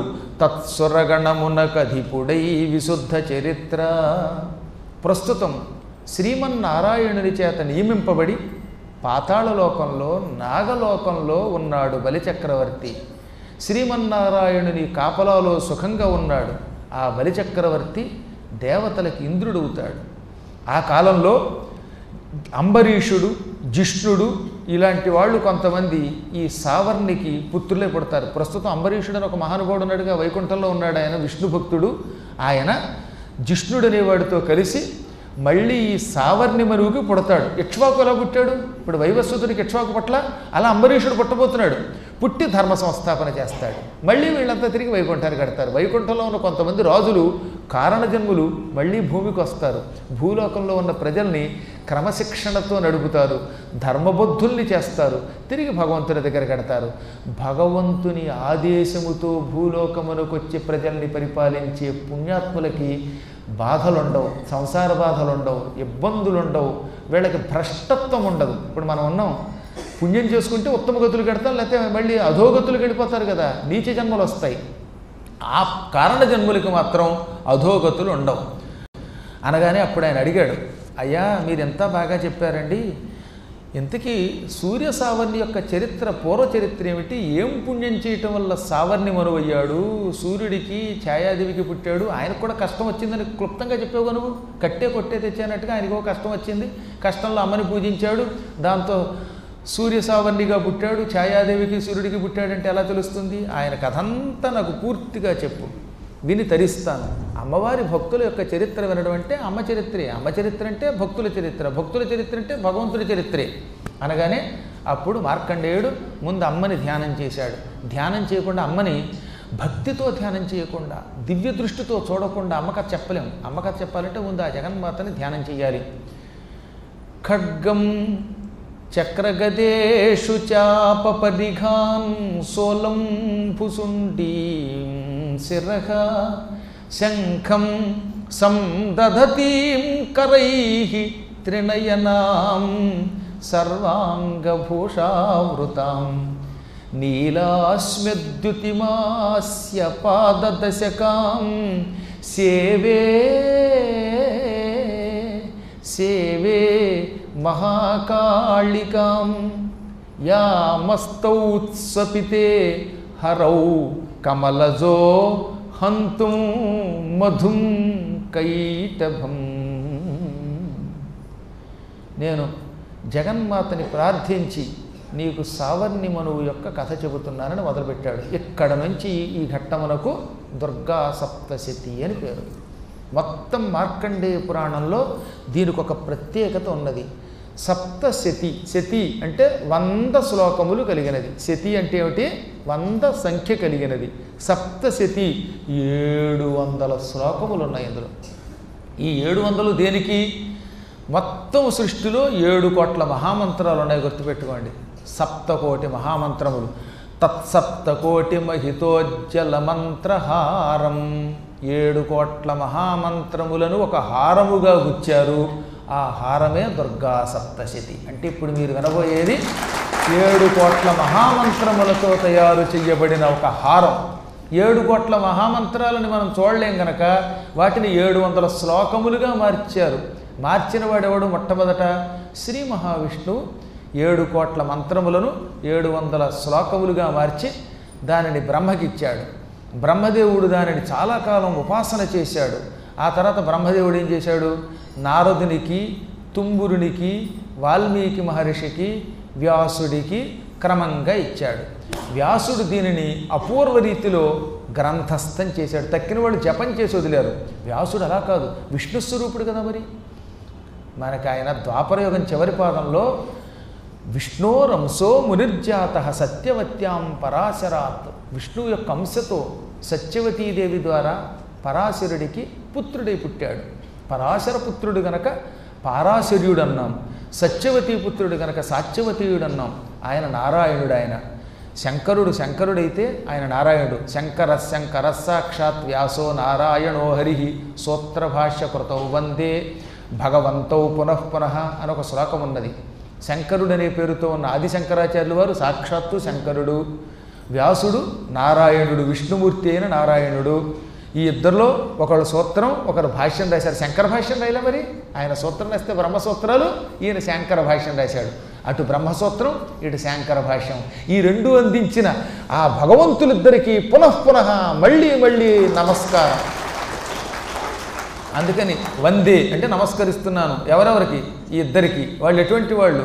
[SPEAKER 1] తత్సురగణమునకధిపుడై విశుద్ధ చరిత్ర ప్రస్తుతం శ్రీమన్నారాయణుని చేత నియమింపబడి పాతాళలోకంలో నాగలోకంలో ఉన్నాడు బలిచక్రవర్తి శ్రీమన్నారాయణుని కాపలాలో సుఖంగా ఉన్నాడు ఆ బలిచక్రవర్తి దేవతలకి ఇంద్రుడు అవుతాడు ఆ కాలంలో అంబరీషుడు జిష్ణుడు ఇలాంటి వాళ్ళు కొంతమంది ఈ సావర్ణికి పుత్రులే పుడతారు ప్రస్తుతం అంబరీషుడు అని ఒక మహానుభావుడు ఉన్నాడుగా వైకుంఠంలో ఉన్నాడు ఆయన విష్ణు భక్తుడు ఆయన జిష్ణుడు అనేవాడితో కలిసి మళ్ళీ ఈ సావర్ణి మరువుకి పుడతాడు ఇక్ష్వాకు ఎలా పుట్టాడు ఇప్పుడు వైవస్వతుడికి ఇక్ష్వాకు పట్ల అలా అంబరీషుడు పుట్టబోతున్నాడు పుట్టి ధర్మ సంస్థాపన చేస్తాడు మళ్ళీ వీళ్ళంతా తిరిగి వైకుంఠానికి కడతారు వైకుంఠంలో ఉన్న కొంతమంది రాజులు కారణజన్ములు మళ్ళీ భూమికి వస్తారు భూలోకంలో ఉన్న ప్రజల్ని క్రమశిక్షణతో నడుపుతారు ధర్మబద్ధుల్ని చేస్తారు తిరిగి భగవంతుని దగ్గర కడతారు భగవంతుని ఆదేశముతో భూలోకమునకు వచ్చి ప్రజల్ని పరిపాలించే పుణ్యాత్ములకి బాధలు ఉండవు సంసార బాధలు ఉండవు ఇబ్బందులు ఉండవు వీళ్ళకి భ్రష్టత్వం ఉండదు ఇప్పుడు మనం ఉన్నాం పుణ్యం చేసుకుంటే ఉత్తమ గతులు కడతాం లేకపోతే మళ్ళీ అధోగతులు గడిపోతారు కదా నీచ జన్మలు వస్తాయి ఆ కారణ జన్ములకి మాత్రం అధోగతులు ఉండవు అనగానే అప్పుడు ఆయన అడిగాడు అయ్యా మీరు ఎంత బాగా చెప్పారండి ఇంతకీ సూర్య సావర్ణి యొక్క చరిత్ర పూర్వ చరిత్ర ఏమిటి ఏం పుణ్యం చేయటం వల్ల సావర్ణి మనువయ్యాడు సూర్యుడికి ఛాయాదేవికి పుట్టాడు ఆయనకు కూడా కష్టం వచ్చిందని క్లుప్తంగా చెప్పావు నువ్వు కట్టే కొట్టే తెచ్చానట్టుగా ఆయనకో కష్టం వచ్చింది కష్టంలో అమ్మని పూజించాడు దాంతో సూర్య సావర్ణిగా పుట్టాడు ఛాయాదేవికి సూర్యుడికి పుట్టాడంటే ఎలా తెలుస్తుంది ఆయన కథంతా నాకు పూర్తిగా చెప్పు విని తరిస్తాను అమ్మవారి భక్తుల యొక్క చరిత్ర వినడం అంటే అమ్మ చరిత్రే అమ్మ చరిత్ర అంటే భక్తుల చరిత్ర భక్తుల చరిత్ర అంటే భగవంతుడి చరిత్రే అనగానే అప్పుడు మార్కండేయుడు ముందు అమ్మని ధ్యానం చేశాడు ధ్యానం చేయకుండా అమ్మని భక్తితో ధ్యానం చేయకుండా దివ్య దృష్టితో చూడకుండా అమ్మకథ చెప్పలేం అమ్మకథ చెప్పాలంటే ముందు ఆ జగన్మాతని ధ్యానం చేయాలి ఖడ్గం చక్రగదేషు చాపపరిఘాం సోలం పుసుండీం శిరః శంఖం సందధతీం కరైః త్రినయనాం సర్వాంగభూషావృతాం నీలాస్మ్యద్యుతిమాస్య పాదదశకాం సేవే సేవే మహాకాళికాం యామస్తౌత్సపితే హరౌ కమలజో హంతుం మధుం కైటభం నేను జగన్మాతని ప్రార్థించి నీకు సావర్ణి మనువు యొక్క కథ చెబుతున్నానని మొదలుపెట్టాడు ఇక్కడ నుంచి ఈ ఘట్టమునకు దుర్గా సప్తశతి అని పేరు మొత్తం మార్కండేయ పురాణంలో దీనికి ఒక ప్రత్యేకత ఉన్నది సప్తశతి శతి అంటే వంద శ్లోకములు కలిగినది శతి అంటే ఏమిటి వంద సంఖ్య కలిగినది సప్తశతి ఏడు వందల శ్లోకములు ఉన్నాయి ఇందులో ఈ ఏడు వందలు దేనికి మొత్తం సృష్టిలో ఏడు కోట్ల మహామంత్రాలు ఉన్నాయి గుర్తుపెట్టుకోండి సప్తకోటి మహామంత్రములు తత్సప్తకోటి మహితోజ్జల మంత్రహారం ఏడు కోట్ల మహామంత్రములను ఒక హారముగా గుచ్చారు ఆ హారమే దుర్గా సప్తశతి అంటే ఇప్పుడు మీరు వినబోయేది ఏడు కోట్ల మహామంత్రములతో తయారు చేయబడిన ఒక హారం ఏడు కోట్ల మహామంత్రాలను మనం చూడలేం గనక వాటిని ఏడు వందల శ్లోకములుగా మార్చారు మార్చిన వాడెవడు మొట్టమొదట శ్రీ మహావిష్ణువు ఏడు కోట్ల మంత్రములను ఏడు వందల శ్లోకములుగా మార్చి దానిని బ్రహ్మకిచ్చాడు బ్రహ్మదేవుడు దానిని చాలా కాలం ఉపాసన చేశాడు ఆ తర్వాత బ్రహ్మదేవుడు ఏం చేశాడు నారదునికి తుంబురునికి వాల్మీకి మహర్షికి వ్యాసుడికి క్రమంగా ఇచ్చాడు వ్యాసుడు దీనిని అపూర్వ రీతిలో గ్రంథస్థం చేశాడు తక్కిన వాళ్ళు జపం చేసి వదిలారు వ్యాసుడు అలా కాదు విష్ణు స్వరూపుడు కదా మరి మనకు ఆయన ద్వాపరయుగం చివరి పాదంలో విష్ణోరంశో మునిర్జాత సత్యవత్యాం పరాశరాత్ విష్ణువు యొక్క అంశతో సత్యవతీదేవి ద్వారా పరాశరుడికి పుత్రుడై పుట్టాడు పరాశర పుత్రుడు గనక పారాశర్యుడు అన్నాం సత్యవతీ పుత్రుడు గనక సాత్యవతీయుడు అన్నాం ఆయన నారాయణుడు ఆయన శంకరుడు శంకరుడైతే ఆయన నారాయణుడు శంకర శంకర సాక్షాత్ వ్యాసో నారాయణో హరి సూత్రభాష్య కృతౌ వందే భగవంతౌ పునః పునః అని ఒక శ్లోకం ఉన్నది శంకరుడు అనే పేరుతో ఉన్న ఆది శంకరాచార్యులు వారు సాక్షాత్తు శంకరుడు వ్యాసుడు నారాయణుడు విష్ణుమూర్తి అయిన నారాయణుడు ఈ ఇద్దరిలో ఒకడు సూత్రం ఒకడు భాష్యం రాశారు శంకర భాష్యం రాయలే మరి ఆయన సూత్రం రాస్తే బ్రహ్మసూత్రాలు ఈయన శంకర భాష్యం రాశాడు అటు బ్రహ్మసూత్రం ఇటు శాంకర భాష్యం ఈ రెండు అందించిన ఆ భగవంతులిద్దరికీ పునఃపునః మళ్ళీ మళ్ళీ నమస్కారం అందుకని వందే అంటే నమస్కరిస్తున్నాను ఎవరెవరికి ఈ ఇద్దరికి వాళ్ళు ఎటువంటి వాళ్ళు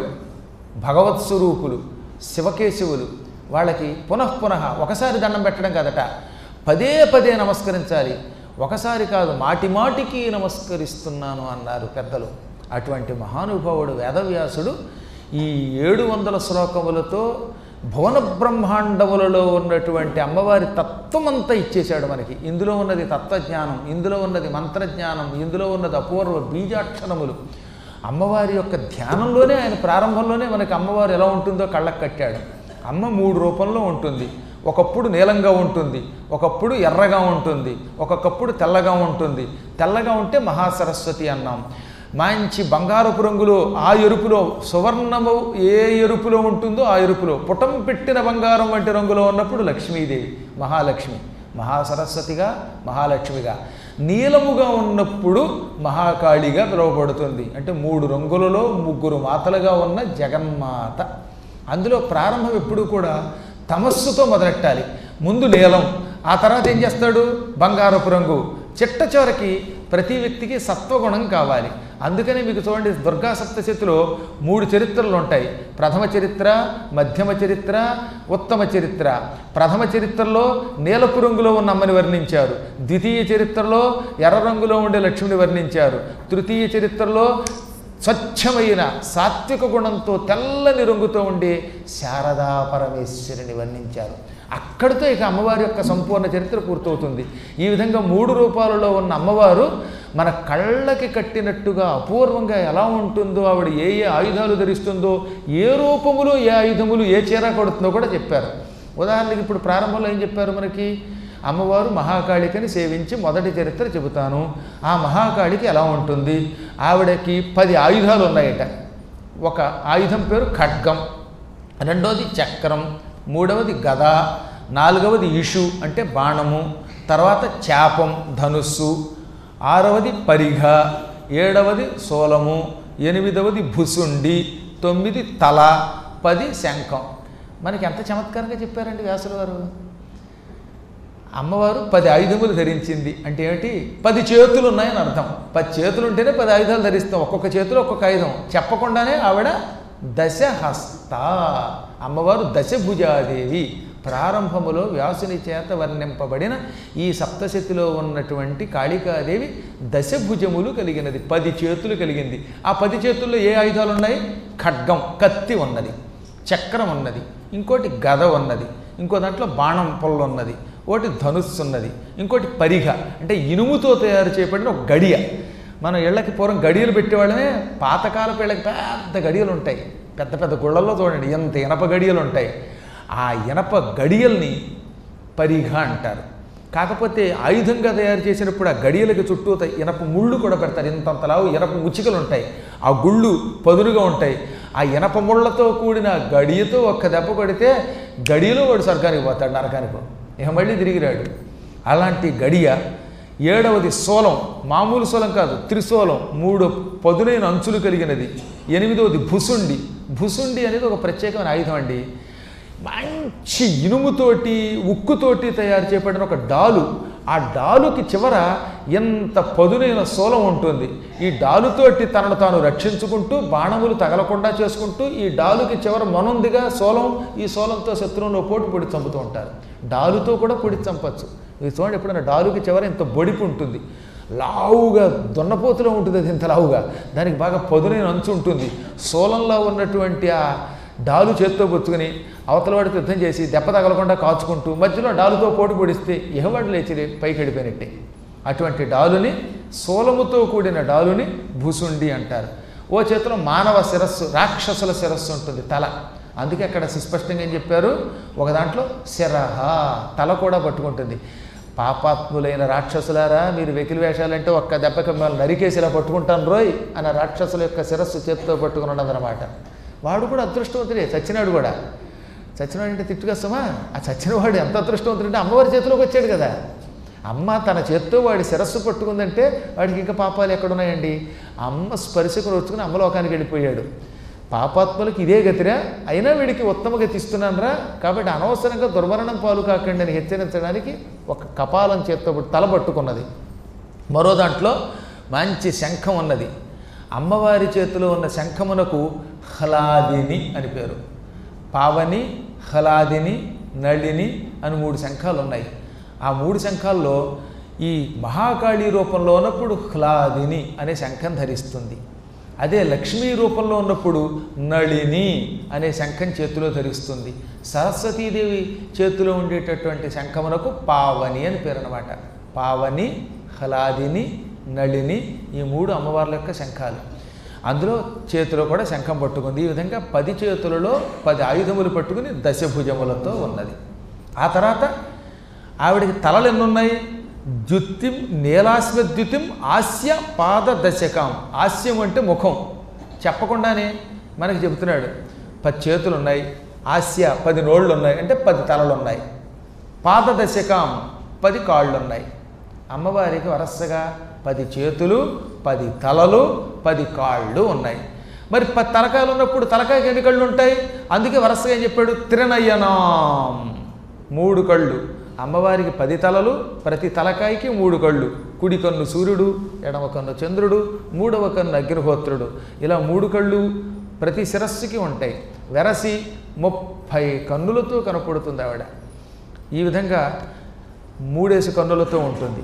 [SPEAKER 1] భగవత్ స్వరూపులు శివకేశవులు వాళ్ళకి పునఃపునః ఒకసారి దండం పెట్టడం కదట పదే పదే నమస్కరించాలి ఒకసారి కాదు మాటి మాటికి నమస్కరిస్తున్నాను అన్నారు పెద్దలు అటువంటి మహానుభావుడు వేదవ్యాసుడు ఈ ఏడు వందల శ్లోకములతో భువన బ్రహ్మాండములలో ఉన్నటువంటి అమ్మవారి తత్వమంతా ఇచ్చేశాడు మనకి ఇందులో ఉన్నది తత్వజ్ఞానం ఇందులో ఉన్నది మంత్రజ్ఞానం ఇందులో ఉన్నది అపూర్వ బీజాక్షరములు అమ్మవారి యొక్క ధ్యానంలోనే ఆయన ప్రారంభంలోనే మనకి అమ్మవారు ఎలా ఉంటుందో కళ్ళకు కట్టాడు అమ్మ మూడు రూపంలో ఉంటుంది ఒకప్పుడు నీలంగా ఉంటుంది ఒకప్పుడు ఎర్రగా ఉంటుంది ఒక్కొక్కప్పుడు తెల్లగా ఉంటుంది తెల్లగా ఉంటే మహాసరస్వతి అన్నాం మంచి బంగారపు రంగులో ఆ ఎరుపులో సువర్ణము ఏ ఎరుపులో ఉంటుందో ఆ ఎరుపులో పుటం పెట్టిన బంగారం వంటి రంగులో ఉన్నప్పుడు లక్ష్మీదేవి మహాలక్ష్మి మహాసరస్వతిగా మహాలక్ష్మిగా నీలముగా ఉన్నప్పుడు మహాకాళిగా పిలువబడుతుంది అంటే మూడు రంగులలో ముగ్గురు మాతలుగా ఉన్న జగన్మాత అందులో ప్రారంభం ఎప్పుడు కూడా తమస్సుతో మొదలెట్టాలి ముందు నీలం ఆ తర్వాత ఏం చేస్తాడు బంగారపు రంగు చిట్ట చివరికి ప్రతి వ్యక్తికి సత్వగుణం కావాలి అందుకనే మీకు చూడండి దుర్గా సప్తశతిలో మూడు చరిత్రలు ఉంటాయి ప్రథమ చరిత్ర మధ్యమ చరిత్ర ఉత్తమ చరిత్ర ప్రథమ చరిత్రలో నీలపు రంగులో ఉన్న అమ్మని వర్ణించారు ద్వితీయ చరిత్రలో ఎర్ర రంగులో ఉండే లక్ష్మిని వర్ణించారు తృతీయ చరిత్రలో స్వచ్ఛమైన సాత్విక గుణంతో తెల్లని రంగుతో ఉండే శారదా పరమేశ్వరిని వర్ణించారు అక్కడితో ఇక అమ్మవారి యొక్క సంపూర్ణ చరిత్ర పూర్తవుతుంది ఈ విధంగా మూడు రూపాలలో ఉన్న అమ్మవారు మన కళ్ళకి కట్టినట్టుగా అపూర్వంగా ఎలా ఉంటుందో ఆవిడ ఏ ఏ ఆయుధాలు ధరిస్తుందో ఏ రూపములో ఏ ఆయుధములు ఏ చీర కొడుతుందో కూడా చెప్పారు ఉదాహరణకి ఇప్పుడు ప్రారంభంలో ఏం చెప్పారు మనకి అమ్మవారు మహాకాళికని సేవించి మొదటి చరిత్ర చెబుతాను ఆ మహాకాళికి ఎలా ఉంటుంది ఆవిడకి పది ఆయుధాలు ఉన్నాయట ఒక ఆయుధం పేరు ఖడ్గం రెండవది చక్రం మూడవది గద నాలుగవది ఇషు అంటే బాణము తర్వాత చాపం ధనుస్సు ఆరవది పరిఘ ఏడవది సోలము ఎనిమిదవది భుసుండి తొమ్మిది తల పది శంఖం మనకి ఎంత చమత్కారంగా చెప్పారండి వ్యాసుల వారు అమ్మవారు పది ఆయుధములు ధరించింది అంటే ఏమిటి పది చేతులు ఉన్నాయని అర్థం పది చేతులు ఉంటేనే పది ఆయుధాలు ధరిస్తాం ఒక్కొక్క చేతిలో ఒక్కొక్క ఆయుధం చెప్పకుండానే ఆవిడ దశహస్త అమ్మవారు దశభుజాదేవి ప్రారంభములో వ్యాసుని చేత వర్ణింపబడిన ఈ సప్తశతిలో ఉన్నటువంటి కాళికాదేవి దశభుజములు కలిగినది పది చేతులు కలిగింది ఆ పది చేతుల్లో ఏ ఆయుధాలు ఉన్నాయి ఖడ్గం కత్తి ఉన్నది చక్రం ఉన్నది ఇంకోటి గద ఉన్నది ఇంకో దాంట్లో బాణం పొల్ల ఉన్నది ఒకటి ధనుస్సు ఉన్నది ఇంకోటి పరిఘ అంటే ఇనుముతో తయారు చేయబడిన ఒక గడియ మనం ఇళ్ళకి పూర్వం గడియలు పెట్టేవాళ్ళమే పాతకాలపు ఇళ్ళకి పెద్ద గడియలు ఉంటాయి పెద్ద పెద్ద గుళ్ళల్లో చూడండి ఎంత ఇనప గడియలు ఉంటాయి ఆ ఇనప గడియల్ని పరిఘ అంటారు కాకపోతే ఆయుధంగా తయారు చేసినప్పుడు ఆ గడియలకి చుట్టూ ఇనప ముళ్ళు కూడా పెడతారు ఇంతంతలావు ఇనప ముచ్చికలు ఉంటాయి ఆ గుళ్ళు పదునుగా ఉంటాయి ఆ ఇనప ముళ్ళతో కూడిన గడియతో ఒక్క దెబ్బ కొడితే గడియలో వాడు స్వర్గానికి పోతాడు నరకానికి ఇక మళ్ళీ తిరిగిరాడు అలాంటి గడియ ఏడవది సోలం మామూలు సోలం కాదు త్రిశూలం మూడు పదునైన అంచులు కలిగినది ఎనిమిదవది భుసుండి భుసుండి అనేది ఒక ప్రత్యేకమైన ఆయుధం అండి మంచి ఇనుముతోటి ఉక్కుతోటి తయారు చేయబడిన ఒక డాలు ఆ డాలుకి చివర ఎంత పదునైన సోలం ఉంటుంది ఈ డాలుతోటి తనను తాను రక్షించుకుంటూ బాణములు తగలకుండా చేసుకుంటూ ఈ డాలుకి చివర మనుందిగా సోలం ఈ సోలంతో శత్రువులో పోటు పొడి చంపుతూ ఉంటారు డాలుతో కూడా పొడి చంపచ్చు ఇది చూడండి ఎప్పుడైనా డాలుకి చివర ఇంత బొడిపు ఉంటుంది లావుగా దున్నపోతులో ఉంటుంది అది ఇంత లావుగా దానికి బాగా పదునైన అంచు ఉంటుంది సోలంలో ఉన్నటువంటి ఆ డాలు చేత్తో పుచ్చుకుని అవతల వాడికి యుద్ధం చేసి దెబ్బ తగలకుండా కాచుకుంటూ మధ్యలో డాలుతో పోటు పొడిస్తే ఇహవాడు లేచి పైకి వెళ్ళిపోయినట్టే అటువంటి డాలుని సోలముతో కూడిన డాలుని భూసుండి అంటారు ఓ చేతిలో మానవ శిరస్సు రాక్షసుల శిరస్సు ఉంటుంది తల అందుకే అక్కడ సుస్పష్టంగా ఏం చెప్పారు ఒక దాంట్లో శిరహ తల కూడా పట్టుకుంటుంది పాపాత్ములైన రాక్షసులారా మీరు వెకిలి వేషాలంటే ఒక్క దెబ్బకి మిమ్మల్ని నరికేసి ఇలా పట్టుకుంటాను రోయ్ అన్న రాక్షసుల యొక్క శిరస్సు చేతితో పట్టుకుని ఉన్నదన్నమాట వాడు కూడా అదృష్టవంతుడే చచ్చినాడు కూడా చచ్చినాడు అంటే తిట్టుకొస్తామా ఆ చచ్చినవాడు ఎంత అదృష్టవంతుడు అంటే అమ్మవారి చేతిలోకి వచ్చాడు కదా అమ్మ తన చేత్తో వాడి శిరస్సు పట్టుకుందంటే వాడికి ఇంకా పాపాలు ఎక్కడున్నాయండి అమ్మ స్పర్శకు వచ్చుకుని అమ్మలోకానికి వెళ్ళిపోయాడు పాపాత్మలకు ఇదే గతిరా అయినా వీడికి ఉత్తమ గతి ఇస్తున్నానరా కాబట్టి అనవసరంగా దుర్మరణం పాలు కాకండి అని హెచ్చరించడానికి ఒక కపాలం చేత్తో తల పట్టుకున్నది మరో దాంట్లో మంచి శంఖం ఉన్నది అమ్మవారి చేతిలో ఉన్న శంఖమునకు హ్లాదిని అని పేరు పావని హ్లాదిని నళిని అని మూడు శంఖాలు ఉన్నాయి ఆ మూడు శంఖాల్లో ఈ మహాకాళి రూపంలో ఉన్నప్పుడు హ్లాదిని అనే శంఖం ధరిస్తుంది అదే లక్ష్మీ రూపంలో ఉన్నప్పుడు నళిని అనే శంఖం చేతిలో ధరిస్తుంది సరస్వతీదేవి చేతిలో ఉండేటటువంటి శంఖమునకు పావని అని పేరు అనమాట పావని హ్లాదిని నళిని ఈ మూడు అమ్మవార్ల యొక్క శంఖాలు అందులో చేతిలో కూడా శంఖం పట్టుకుంది ఈ విధంగా పది చేతులలో పది ఆయుధములు పట్టుకుని దశభుజములతో ఉన్నది ఆ తర్వాత ఆవిడకి తలలు ఎన్నున్నాయి ద్యుత్తిం నీలాశ్వద్యుతిం ఆస్య పాద దశకం ఆస్యం అంటే ముఖం చెప్పకుండానే మనకి చెబుతున్నాడు పది చేతులు ఉన్నాయి ఆస్య పది నోళ్ళు ఉన్నాయి అంటే పది తలలు ఉన్నాయి పాద దశకం పది కాళ్ళు ఉన్నాయి అమ్మవారికి వరసగా పది చేతులు పది తలలు పది కాళ్ళు ఉన్నాయి మరి పది తలకాయలు ఉన్నప్పుడు తలకాయకి ఎన్ని కళ్ళు ఉంటాయి అందుకే వరసగా ఏం చెప్పాడు త్రినయనాం మూడు కళ్ళు అమ్మవారికి పది తలలు ప్రతి తలకాయకి మూడు కళ్ళు కుడి కన్ను సూర్యుడు ఎడమ కన్ను చంద్రుడు మూడవ కన్ను అగ్నిహోత్రుడు ఇలా మూడు కళ్ళు ప్రతి శిరస్సుకి ఉంటాయి వెరసి ముప్పై కన్నులతో కనపడుతుంది ఆవిడ ఈ విధంగా మూడేసి కన్నులతో ఉంటుంది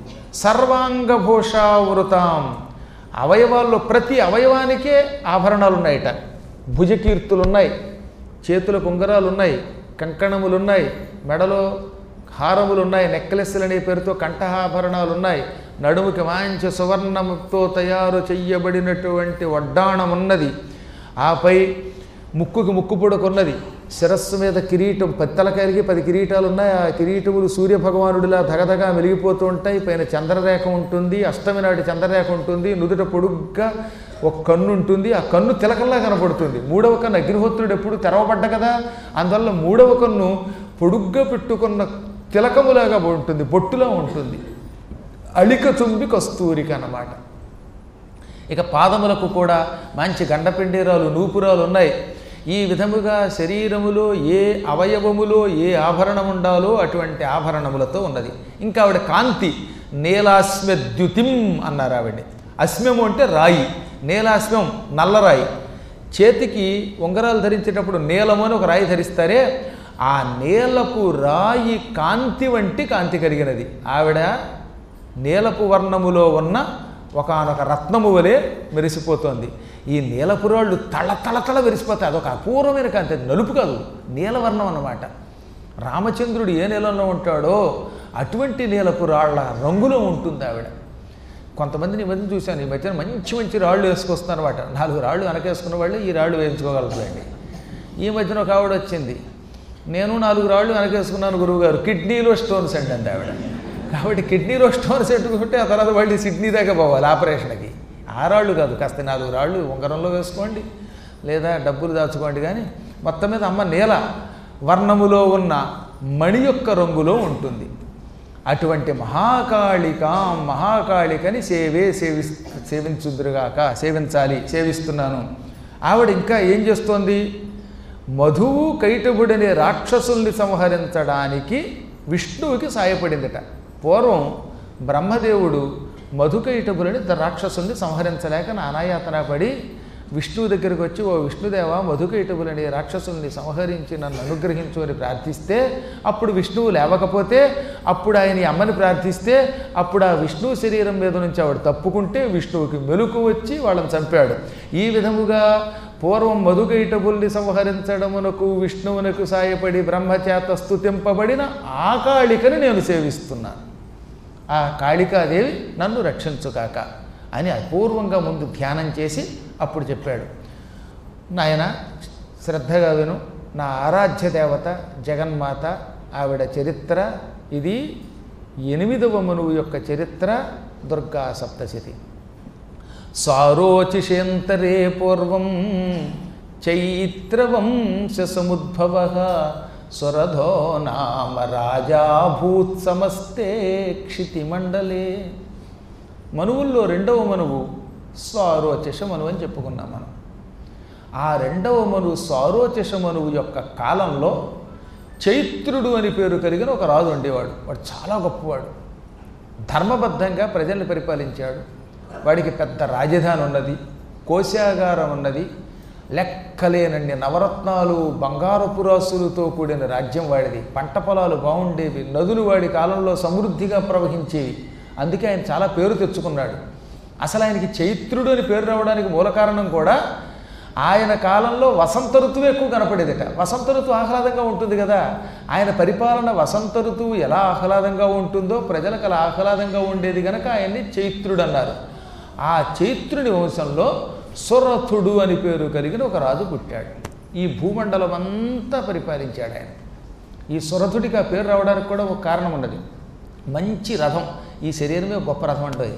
[SPEAKER 1] సర్వాంగభూషావృతాం అవయవాల్లో ప్రతి అవయవానికే ఆభరణాలు ఉన్నాయట భుజకీర్తులు ఉన్నాయి చేతులకు ఉంగరాలు ఉన్నాయి కంకణములు ఉన్నాయి మెడలో హారములు ఉన్నాయి నెక్లెస్లు అనే పేరుతో కంఠాభరణాలు ఉన్నాయి నడుముకి మంచి సువర్ణముతో తయారు చెయ్యబడినటువంటి వడ్డాణం ఉన్నది ఆపై ముక్కుకి ముక్కు పొడకున్నది శిరస్సు మీద కిరీటం పది తలకాయలకి పది కిరీటాలు ఉన్నాయి ఆ కిరీటములు సూర్యభగవానుడిలా ధగధగా మెలిగిపోతూ ఉంటాయి పైన చంద్రరేఖ ఉంటుంది అష్టమి నాటి చంద్రరేఖ ఉంటుంది నుదుట పొడుగ్గా ఒక కన్ను ఉంటుంది ఆ కన్ను తిలకల్లా కనపడుతుంది మూడవ కన్ను అగ్నిహోత్రుడు ఎప్పుడు తెరవబడ్డ కదా అందువల్ల మూడవ కన్ను పొడుగ్గా పెట్టుకున్న తిలకములాగా ఉంటుంది బొట్టులా ఉంటుంది అళిక చుంబి కస్తూరిక అన్నమాట ఇక పాదములకు కూడా మంచి గండపిండీరాలు నూపురాలు ఉన్నాయి ఈ విధముగా శరీరములో ఏ అవయవములో ఏ ఆభరణం ఉండాలో అటువంటి ఆభరణములతో ఉన్నది ఇంకా ఆవిడ కాంతి నీలాస్మ్యద్యుతిం అన్నారు ఆవిడ అస్మ్యము అంటే రాయి నీలాస్మ్యం నల్లరాయి చేతికి ఉంగరాలు ధరించేటప్పుడు నీలము అని ఒక రాయి ధరిస్తారే ఆ నీలపు రాయి కాంతి వంటి కాంతి కలిగినది ఆవిడ నీలపు వర్ణములో ఉన్న ఒకనొక రత్నము వలె మెరిసిపోతోంది ఈ నీలపురాళ్ళు తళ తళ తళ మెరిసిపోతాయి అదొక అపూర్వమైన కాంతి అది నలుపు కాదు నీలవర్ణం అన్నమాట రామచంద్రుడు ఏ నీలంలో ఉంటాడో అటువంటి నీలపు రాళ్ల రంగులో ఉంటుంది ఆవిడ కొంతమందిని ఈ మధ్య చూశాను ఈ మధ్యన మంచి మంచి రాళ్ళు వేసుకొస్తున్నారన్నమాట నాలుగు రాళ్ళు వెనకేసుకున్న వాళ్ళు ఈ రాళ్ళు వేయించుకోగలరండి ఈ మధ్యన ఒక ఆవిడ వచ్చింది నేను నాలుగు రాళ్ళు వెనకేసుకున్నాను గురువుగారు కిడ్నీలో స్టోన్స్ అండి అండి ఆవిడ కాబట్టి కిడ్నీలో స్టోన్స్ పెట్టుకుంటే ఆ తర్వాత మళ్ళీ సిడ్నీ దాకా పోవాలి ఆపరేషన్కి ఆ రాళ్ళు కాదు కాస్త నాలుగు రాళ్ళు ఉంగరంలో వేసుకోండి లేదా డబ్బులు దాచుకోండి కానీ మొత్తం మీద అమ్మ నేల వర్ణములో ఉన్న మణి యొక్క రంగులో ఉంటుంది అటువంటి మహాకాళిక మహాకాళికని సేవే సేవి సేవించుదురుగాక సేవించాలి సేవిస్తున్నాను ఆవిడ ఇంకా ఏం చేస్తోంది మధువు కైటబుడనే రాక్షసుల్ని సంహరించడానికి విష్ణువుకి సాయపడిందట పూర్వం బ్రహ్మదేవుడు మధుకైటబులని రాక్షసుల్ని సంహరించలేక నానాయాతన పడి విష్ణువు దగ్గరికి వచ్చి ఓ విష్ణుదేవ మధుకైటబులని రాక్షసుల్ని సంహరించి నన్ను అనుగ్రహించు అని ప్రార్థిస్తే అప్పుడు విష్ణువు లేవకపోతే అప్పుడు ఆయన ఈ అమ్మని ప్రార్థిస్తే అప్పుడు ఆ విష్ణువు శరీరం మీద నుంచి ఆవిడ తప్పుకుంటే విష్ణువుకి మెలుకు వచ్చి వాళ్ళని చంపాడు ఈ విధముగా పూర్వం మధుకైటబుల్ని సంహరించడమునకు విష్ణువునకు సాయపడి బ్రహ్మచేత స్తుతింపబడిన ఆ కాళికని నేను సేవిస్తున్నాను ఆ కాళికాదేవి నన్ను రక్షించుకాక అని అపూర్వంగా ముందు ధ్యానం చేసి అప్పుడు చెప్పాడు నాయన శ్రద్ధగా విను నా ఆరాధ్య దేవత జగన్మాత ఆవిడ చరిత్ర ఇది ఎనిమిదవ మనువు యొక్క చరిత్ర దుర్గా సప్తశతి సారోచిషేంతరే పూర్వం చైత్రవంశసముద్భవ సురధో నామ రాజాభూత్ సమస్తే క్షితిమండలే మనువుల్లో రెండవ మనువు స్వారోచష మనువు అని చెప్పుకున్నాం మనం ఆ రెండవ మనువు సారోచష మనువు యొక్క కాలంలో చైత్రుడు అని పేరు కలిగిన ఒక రాజు ఉండేవాడు వాడు చాలా గొప్పవాడు ధర్మబద్ధంగా ప్రజల్ని పరిపాలించాడు వాడికి పెద్ద రాజధాని ఉన్నది కోశాగారం ఉన్నది లెక్కలేనన్ని నవరత్నాలు బంగారపు రాసులతో కూడిన రాజ్యం వాడిది పంట పొలాలు బాగుండేవి నదులు వాడి కాలంలో సమృద్ధిగా ప్రవహించేవి అందుకే ఆయన చాలా పేరు తెచ్చుకున్నాడు అసలు ఆయనకి చైత్రుడు అని పేరు రావడానికి మూల కారణం కూడా ఆయన కాలంలో వసంత ఋతువు ఎక్కువ కనపడేదట వసంత ఋతువు ఆహ్లాదంగా ఉంటుంది కదా ఆయన పరిపాలన వసంత ఋతువు ఎలా ఆహ్లాదంగా ఉంటుందో ప్రజలకు అలా ఆహ్లాదంగా ఉండేది కనుక ఆయన్ని చైత్రుడు అన్నారు ఆ చైత్రుని వంశంలో సురథుడు అని పేరు కలిగిన ఒక రాజు పుట్టాడు ఈ భూమండలం అంతా పరిపాలించాడు ఆయన ఈ సురథుడికి ఆ పేరు రావడానికి కూడా ఒక కారణం ఉన్నది మంచి రథం ఈ శరీరమే ఒక గొప్ప రథం అంటే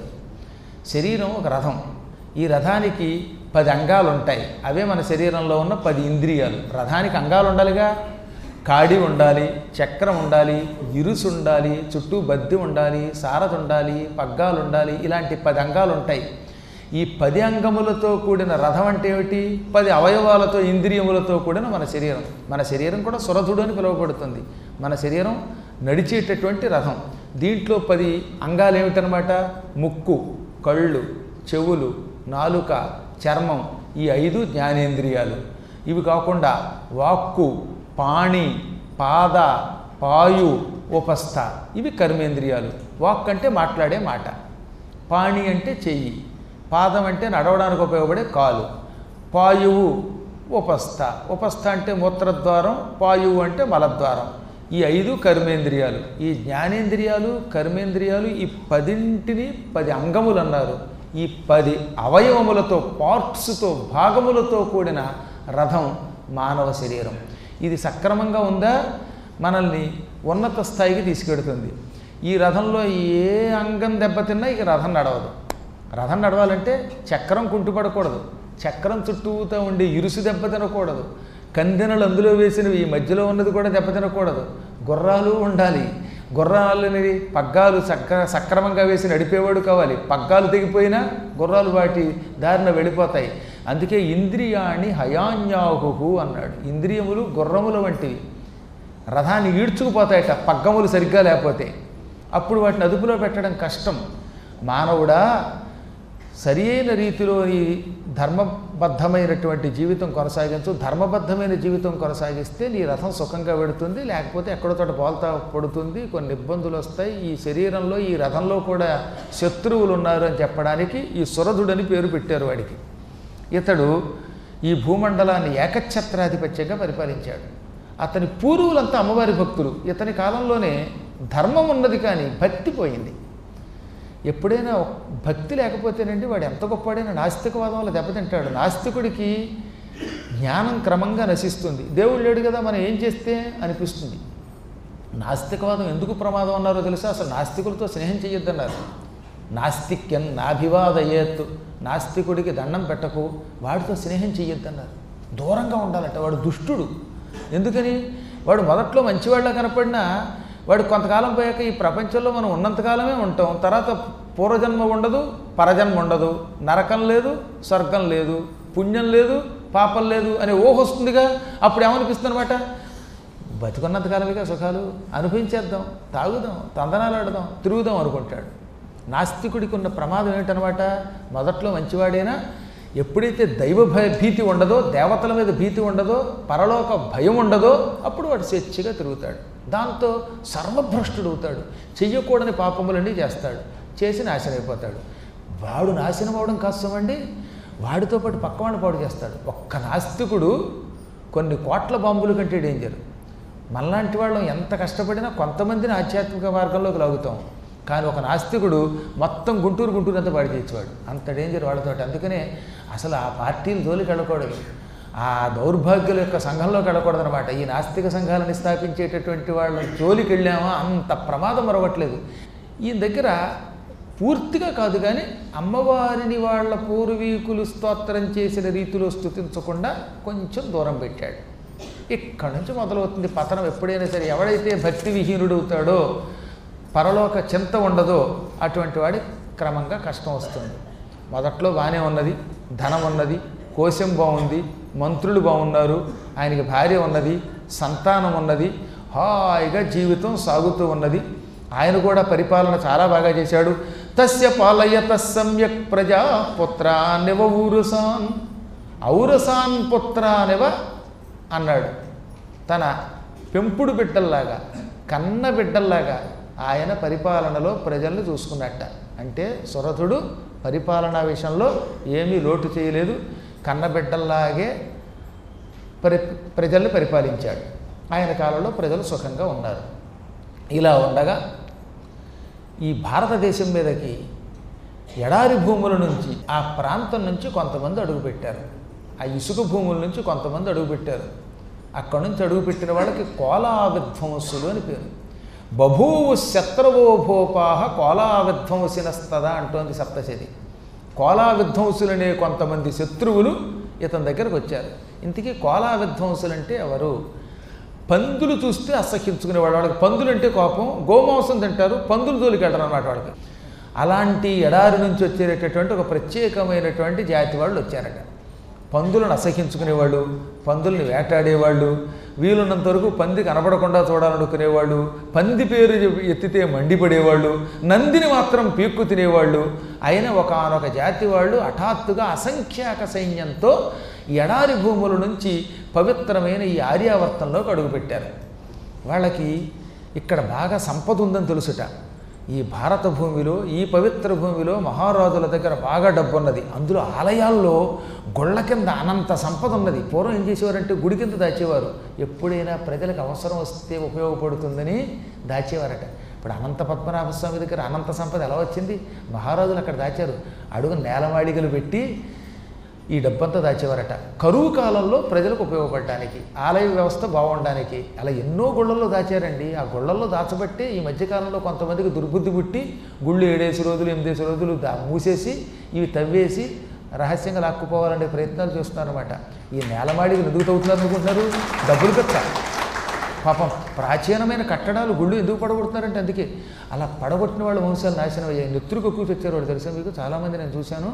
[SPEAKER 1] శరీరం ఒక రథం ఈ రథానికి పది అంగాలు ఉంటాయి అవే మన శరీరంలో ఉన్న పది ఇంద్రియాలు రథానికి అంగాలు ఉండాలిగా కాడి ఉండాలి చక్రం ఉండాలి ఇరుసు ఉండాలి చుట్టూ బద్ది ఉండాలి సారథి ఉండాలి పగ్గాలు ఉండాలి ఇలాంటి పది అంగాలు ఉంటాయి ఈ పది అంగములతో కూడిన రథం అంటే ఏమిటి పది అవయవాలతో ఇంద్రియములతో కూడిన మన శరీరం మన శరీరం కూడా సురథుడు అని పిలువబడుతుంది మన శరీరం నడిచేటటువంటి రథం దీంట్లో పది అంగాలు ఏమిటనమాట ముక్కు కళ్ళు చెవులు నాలుక చర్మం ఈ ఐదు జ్ఞానేంద్రియాలు ఇవి కాకుండా వాక్కు పాణి పాద పాయు ఉపస్థ ఇవి కర్మేంద్రియాలు వాక్ అంటే మాట్లాడే మాట పాణి అంటే చెయ్యి పాదం అంటే నడవడానికి ఉపయోగపడే కాలు పాయువు ఉపస్థ ఉపస్థ అంటే మూత్రద్వారం పాయువు అంటే మలద్వారం ఈ ఐదు కర్మేంద్రియాలు ఈ జ్ఞానేంద్రియాలు కర్మేంద్రియాలు ఈ పదింటిని పది అంగములు అన్నారు ఈ పది అవయవములతో పార్ట్స్తో భాగములతో కూడిన రథం మానవ శరీరం ఇది సక్రమంగా ఉందా మనల్ని ఉన్నత స్థాయికి తీసుకెడుతుంది ఈ రథంలో ఏ అంగం దెబ్బతిన్నా ఇక రథం నడవదు రథం నడవాలంటే చక్రం కుంటుపడకూడదు చక్రం చుట్టూతో ఉండే ఇరుసు దెబ్బ తినకూడదు కందెనలు అందులో వేసినవి ఈ మధ్యలో ఉన్నది కూడా దెబ్బ తినకూడదు గుర్రాలు ఉండాలి గుర్రాలని పగ్గాలు సక్ర సక్రమంగా వేసి నడిపేవాడు కావాలి పగ్గాలు తెగిపోయినా గుర్రాలు వాటి దారిన వెళ్ళిపోతాయి అందుకే ఇంద్రియాణి హయాన్యాహు అన్నాడు ఇంద్రియములు గుర్రముల వంటివి రథాన్ని ఈడ్చుకుపోతాయట పగ్గములు సరిగ్గా లేకపోతే అప్పుడు వాటిని అదుపులో పెట్టడం కష్టం మానవుడా సరి అయిన రీతిలో ఈ ధర్మబద్ధమైనటువంటి జీవితం కొనసాగించు ధర్మబద్ధమైన జీవితం కొనసాగిస్తే నీ రథం సుఖంగా పెడుతుంది లేకపోతే ఎక్కడో చోట బోల్తా పడుతుంది కొన్ని ఇబ్బందులు వస్తాయి ఈ శరీరంలో ఈ రథంలో కూడా శత్రువులు ఉన్నారు అని చెప్పడానికి ఈ సురధుడని పేరు పెట్టారు వాడికి ఇతడు ఈ భూమండలాన్ని ఏకఛత్రాధిపత్యంగా పరిపాలించాడు అతని పూర్వులంతా అమ్మవారి భక్తులు ఇతని కాలంలోనే ధర్మం ఉన్నది కానీ భక్తి పోయింది ఎప్పుడైనా భక్తి లేకపోతేనండి వాడు ఎంత గొప్పవాడైనా నాస్తికవాదం వల్ల దెబ్బతింటాడు నాస్తికుడికి జ్ఞానం క్రమంగా నశిస్తుంది దేవుడు లేడు కదా మనం ఏం చేస్తే అనిపిస్తుంది నాస్తికవాదం ఎందుకు ప్రమాదం అన్నారో తెలుసా అసలు నాస్తికులతో స్నేహం చేయొద్దన్నారు నాస్తిక్యం నాభివాదయేత్ నాస్తికుడికి దండం పెట్టకు వాడితో స్నేహం చెయ్యొద్దన్నారు దూరంగా ఉండాలట వాడు దుష్టుడు ఎందుకని వాడు మొదట్లో మంచివాళ్ళ కనపడినా వాడు కొంతకాలం పోయాక ఈ ప్రపంచంలో మనం ఉన్నంతకాలమే ఉంటాం తర్వాత పూర్వజన్మ ఉండదు పరజన్మ ఉండదు నరకం లేదు స్వర్గం లేదు పుణ్యం లేదు పాపం లేదు అనే ఊహ వస్తుందిగా అప్పుడు ఏమనిపిస్తుంది అనమాట బతుకున్నంతకాలమేగా సుఖాలు అనుభవించేద్దాం తాగుదాం తందనాలు ఆడదాం తిరుగుదాం అనుకుంటాడు నాస్తికుడికి ఉన్న ప్రమాదం ఏంటనమాట మొదట్లో మంచివాడైనా ఎప్పుడైతే దైవ భయ భీతి ఉండదో దేవతల మీద భీతి ఉండదో పరలోక భయం ఉండదో అప్పుడు వాడు స్వేచ్ఛగా తిరుగుతాడు దాంతో సర్వభ్రష్టుడు అవుతాడు చెయ్యకూడని పాపములన్నీ చేస్తాడు చేసి నాశనం అయిపోతాడు వాడు నాశనం అవడం కష్టమండి వాడితో పాటు పక్కవాడిని పాడు చేస్తాడు ఒక్క నాస్తికుడు కొన్ని కోట్ల బాంబుల కంటే డేంజర్ మనలాంటి వాళ్ళం ఎంత కష్టపడినా కొంతమందిని ఆధ్యాత్మిక మార్గంలోకి లాగుతాం కానీ ఒక నాస్తికుడు మొత్తం గుంటూరు గుంటూరు అంతా పాడు చేయొచ్చేవాడు అంత డేంజర్ వాళ్ళతో అందుకనే అసలు ఆ పార్టీలు జోలికి వెళ్ళకూడదు ఆ దౌర్భాగ్యుల యొక్క సంఘంలోకి వెళ్ళకూడదు అనమాట ఈ నాస్తిక సంఘాలని స్థాపించేటటువంటి వాళ్ళ జోలికి వెళ్ళామా అంత ప్రమాదం మరవట్లేదు ఈయన దగ్గర పూర్తిగా కాదు కానీ అమ్మవారిని వాళ్ళ పూర్వీకులు స్తోత్రం చేసిన రీతిలో స్థుతించకుండా కొంచెం దూరం పెట్టాడు ఇక్కడి నుంచి మొదలవుతుంది పతనం ఎప్పుడైనా సరే ఎవడైతే భక్తి విహీనుడవుతాడో పరలోక చింత ఉండదో అటువంటి వాడి క్రమంగా కష్టం వస్తుంది మొదట్లో బాగానే ఉన్నది ధనం ఉన్నది కోశం బాగుంది మంత్రులు బాగున్నారు ఆయనకి భార్య ఉన్నది సంతానం ఉన్నది హాయిగా జీవితం సాగుతూ ఉన్నది ఆయన కూడా పరిపాలన చాలా బాగా చేశాడు తస్య పాలయత సమ్యక్ ప్రజా పుత్రానివ ఊరుసాన్ ఔరసాన్ పుత్రానివ అన్నాడు తన పెంపుడు బిడ్డల్లాగా కన్న బిడ్డల్లాగా ఆయన పరిపాలనలో ప్రజల్ని చూసుకున్నట్ట అంటే సురథుడు పరిపాలనా విషయంలో ఏమీ లోటు చేయలేదు కన్న బిడ్డల్లాగే పరి ప్రజల్ని పరిపాలించాడు ఆయన కాలంలో ప్రజలు సుఖంగా ఉన్నారు ఇలా ఉండగా ఈ భారతదేశం మీదకి ఎడారి భూముల నుంచి ఆ ప్రాంతం నుంచి కొంతమంది అడుగుపెట్టారు ఆ ఇసుక భూముల నుంచి కొంతమంది అడుగుపెట్టారు అక్కడి నుంచి అడుగుపెట్టిన వాళ్ళకి కోలా విధ్వంసులు అని పేరు బభూవు శత్రవో భోపాహ కోలా విధ్వంసినస్తదా అంటోంది సప్తశతి కోలా విధ్వంసులనే కొంతమంది శత్రువులు ఇతని దగ్గరకు వచ్చారు ఇంతకీ కోలా విధ్వంసులు అంటే ఎవరు పందులు చూస్తే అసహించుకునేవాడు వాళ్ళకి పందులు అంటే కోపం గోమాంసం తింటారు పందులు తోలికి వెళ్ళరు అన్నమాట వాళ్ళకి అలాంటి ఎడారి నుంచి వచ్చేటటువంటి ఒక ప్రత్యేకమైనటువంటి జాతి వాళ్ళు వచ్చారట పందులను అసహించుకునేవాళ్ళు పందుల్ని వేటాడేవాళ్ళు వీలున్నంత వరకు పంది కనపడకుండా చూడాలనుకునేవాళ్ళు పంది పేరు చెప్పి ఎత్తితే మండిపడేవాళ్ళు నందిని మాత్రం పీక్కు తినేవాళ్ళు అయిన ఒకనొక జాతి వాళ్ళు హఠాత్తుగా అసంఖ్యాక సైన్యంతో ఈ ఎడారి భూముల నుంచి పవిత్రమైన ఈ ఆర్యావర్తంలోకి అడుగుపెట్టారు వాళ్ళకి ఇక్కడ బాగా సంపద ఉందని తెలుసుట ఈ భారత భూమిలో ఈ పవిత్ర భూమిలో మహారాజుల దగ్గర బాగా డబ్బు ఉన్నది అందులో ఆలయాల్లో గొళ్ళ కింద అనంత సంపద ఉన్నది పూర్వం ఏం చేసేవారంటే గుడి కింద దాచేవారు ఎప్పుడైనా ప్రజలకు అవసరం వస్తే ఉపయోగపడుతుందని దాచేవారట ఇప్పుడు అనంత పద్మనాభ స్వామి దగ్గర అనంత సంపద ఎలా వచ్చింది మహారాజులు అక్కడ దాచారు అడుగు నేలమాళిగలు పెట్టి ఈ డబ్బంతా దాచేవారట కరువు కాలంలో ప్రజలకు ఉపయోగపడడానికి ఆలయ వ్యవస్థ బాగుండడానికి అలా ఎన్నో గుళ్ళల్లో దాచారండి ఆ గుళ్ళల్లో దాచబట్టే ఈ మధ్యకాలంలో కొంతమందికి దుర్బుద్ధి పుట్టి గుళ్ళు ఏడేసి రోజులు ఎనిమిదేసి రోజులు దా మూసేసి ఇవి తవ్వేసి రహస్యంగా లాక్కుపోవాలనే ప్రయత్నాలు చేస్తున్నారన్నమాట ఈ నేలమాడికి ఎందుకు తవ్వుతున్నారు అనుకుంటున్నారు డబ్బులు పెక్క పాపం ప్రాచీనమైన కట్టడాలు గుళ్ళు ఎందుకు పడగొడుతున్నారంటే అందుకే అలా పడగొట్టిన వాళ్ళ వంశాలు నాశనం అయ్యాయి నెత్తురుకు ఎక్కువ తెచ్చారు వాళ్ళు తెలుసా మీకు చాలామంది నేను చూశాను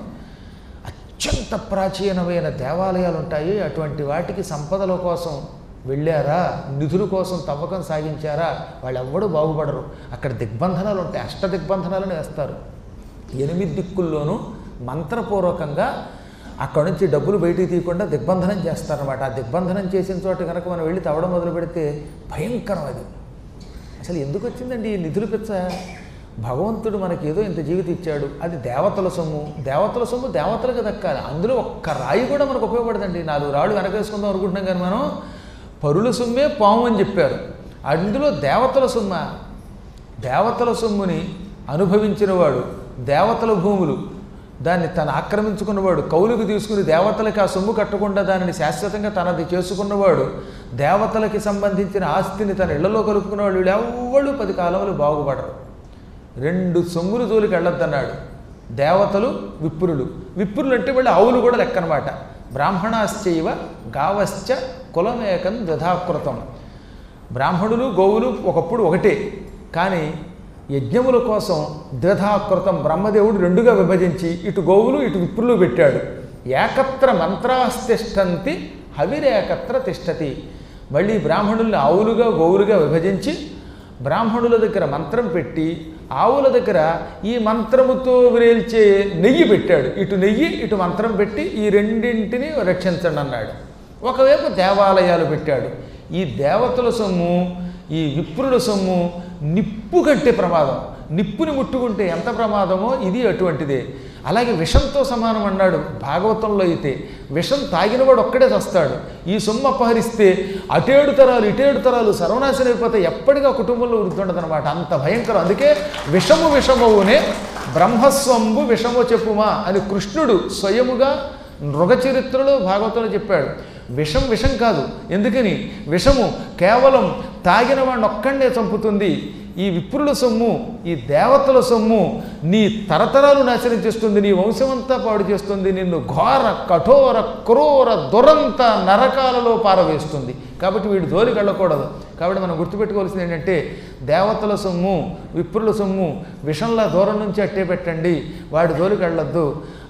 [SPEAKER 1] అత్యంత ప్రాచీనమైన దేవాలయాలు ఉంటాయి అటువంటి వాటికి సంపదల కోసం వెళ్ళారా నిధుల కోసం తవ్వకం సాగించారా వాళ్ళు ఎవ్వడూ బాగుపడరు అక్కడ దిగ్బంధనాలు ఉంటాయి అష్ట దిగ్బంధనాలను వేస్తారు ఎనిమిది దిక్కుల్లోనూ మంత్రపూర్వకంగా అక్కడ నుంచి డబ్బులు బయటికి తీయకుండా దిగ్బంధనం చేస్తారన్నమాట ఆ దిగ్బంధనం చేసిన చోట కనుక మనం వెళ్ళి తవ్వడం మొదలు పెడితే భయంకరం అది అసలు ఎందుకు వచ్చిందండి ఈ నిధులు పిచ్చ భగవంతుడు మనకి ఏదో ఇంత జీవితం ఇచ్చాడు అది దేవతల సొమ్ము దేవతల సొమ్ము దేవతలకు దక్కాలి అందులో ఒక్క రాయి కూడా మనకు ఉపయోగపడదండి నాలుగు రాళ్ళు వెనకేసుకుందాం అనుకుంటున్నాం కానీ మనం పరుల సొమ్మే పాము అని చెప్పారు అందులో దేవతల సొమ్మ దేవతల సొమ్ముని అనుభవించినవాడు దేవతల భూములు దాన్ని తను ఆక్రమించుకున్నవాడు కౌలుకు తీసుకుని దేవతలకి ఆ సొమ్ము కట్టకుండా దానిని శాశ్వతంగా తనది చేసుకున్నవాడు దేవతలకి సంబంధించిన ఆస్తిని తన ఇళ్లలో కలుపుకున్నవాడు వీళ్ళు ఎవ్వళ్ళు పది కాలంలో బాగుపడరు రెండు సొమ్ములు జోలికి వెళ్ళొద్దన్నాడు దేవతలు విప్రులు విప్రులు అంటే మళ్ళీ ఆవులు కూడా లెక్కనమాట బ్రాహ్మణాశ్చైవ గావశ్చ కులమేకం దధాకృతం బ్రాహ్మణులు గోవులు ఒకప్పుడు ఒకటే కానీ యజ్ఞముల కోసం ద్విధాకృతం బ్రహ్మదేవుడు రెండుగా విభజించి ఇటు గోవులు ఇటు విప్రులు పెట్టాడు ఏకత్ర మంత్రాస్తిష్టంతి హవిరేకత్ర తిష్టతి మళ్ళీ బ్రాహ్మణుల్ని ఆవులుగా గోవులుగా విభజించి బ్రాహ్మణుల దగ్గర మంత్రం పెట్టి ఆవుల దగ్గర ఈ మంత్రముతో విరేల్చే నెయ్యి పెట్టాడు ఇటు నెయ్యి ఇటు మంత్రం పెట్టి ఈ రెండింటిని రక్షించండి అన్నాడు ఒకవైపు దేవాలయాలు పెట్టాడు ఈ దేవతల సొమ్ము ఈ విప్రుల సొమ్ము నిప్పు కంటే ప్రమాదం నిప్పుని ముట్టుకుంటే ఎంత ప్రమాదమో ఇది అటువంటిదే అలాగే విషంతో సమానం అన్నాడు భాగవతంలో అయితే విషం తాగినవాడు ఒక్కడే చస్తాడు ఈ సొమ్ము అపహరిస్తే అటేడు తరాలు ఇటేడు తరాలు సర్వనాశనం అయిపోతే ఎప్పటికీ ఆ కుటుంబంలో వృద్ధి ఉండదన్నమాట అంత భయంకరం అందుకే విషము విషమవునే బ్రహ్మస్వంబు విషము చెప్పుమా అని కృష్ణుడు స్వయముగా మృగ చరిత్రలో భాగవతంలో చెప్పాడు విషం విషం కాదు ఎందుకని విషము కేవలం తాగిన వాడిని ఒక్కడే చంపుతుంది ఈ విప్రుల సొమ్ము ఈ దేవతల సొమ్ము నీ తరతరాలు నాశనం చేస్తుంది నీ వంశమంతా పాడు చేస్తుంది నిన్ను ఘోర కఠోర క్రూర దురంత నరకాలలో పారవేస్తుంది కాబట్టి వీడు జోలికి వెళ్ళకూడదు కాబట్టి మనం గుర్తుపెట్టుకోవాల్సింది ఏంటంటే దేవతల సొమ్ము విప్రుల సొమ్ము విషంలా దూరం నుంచి అట్టే పెట్టండి వాడి జోలికి వెళ్ళొద్దు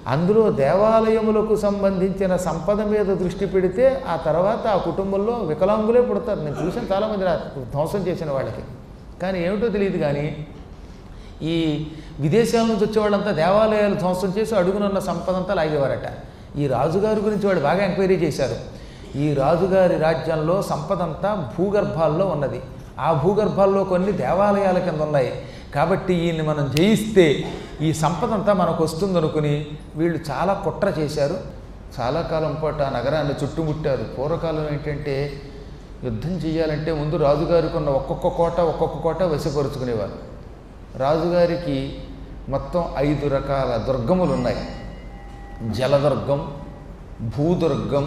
[SPEAKER 1] అందులో దేవాలయములకు సంబంధించిన సంపద మీద దృష్టి పెడితే ఆ తర్వాత ఆ కుటుంబంలో వికలాంగులే పుడతారు నేను చూసాను చాలామంది నా ధ్వంసం చేసిన వాళ్ళకి కానీ ఏమిటో తెలియదు కానీ ఈ విదేశాల నుంచి వచ్చే వాళ్ళంతా దేవాలయాలు ధ్వంసం చేసి అడుగునున్న సంపదంతా లాగేవారట ఈ రాజుగారి గురించి వాళ్ళు బాగా ఎంక్వైరీ చేశారు ఈ రాజుగారి రాజ్యంలో సంపదంతా భూగర్భాల్లో ఉన్నది ఆ భూగర్భాల్లో కొన్ని దేవాలయాల కింద ఉన్నాయి కాబట్టి ఈయన్ని మనం జయిస్తే ఈ సంపదంతా మనకు వస్తుందనుకుని వీళ్ళు చాలా కుట్ర చేశారు చాలా కాలం పాటు ఆ నగరాన్ని చుట్టుముట్టారు పూర్వకాలం ఏంటంటే యుద్ధం చేయాలంటే ముందు రాజుగారికి ఉన్న ఒక్కొక్క కోట ఒక్కొక్క కోట వశపరుచుకునేవారు రాజుగారికి మొత్తం ఐదు రకాల దుర్గములు ఉన్నాయి జలదుర్గం భూదుర్గం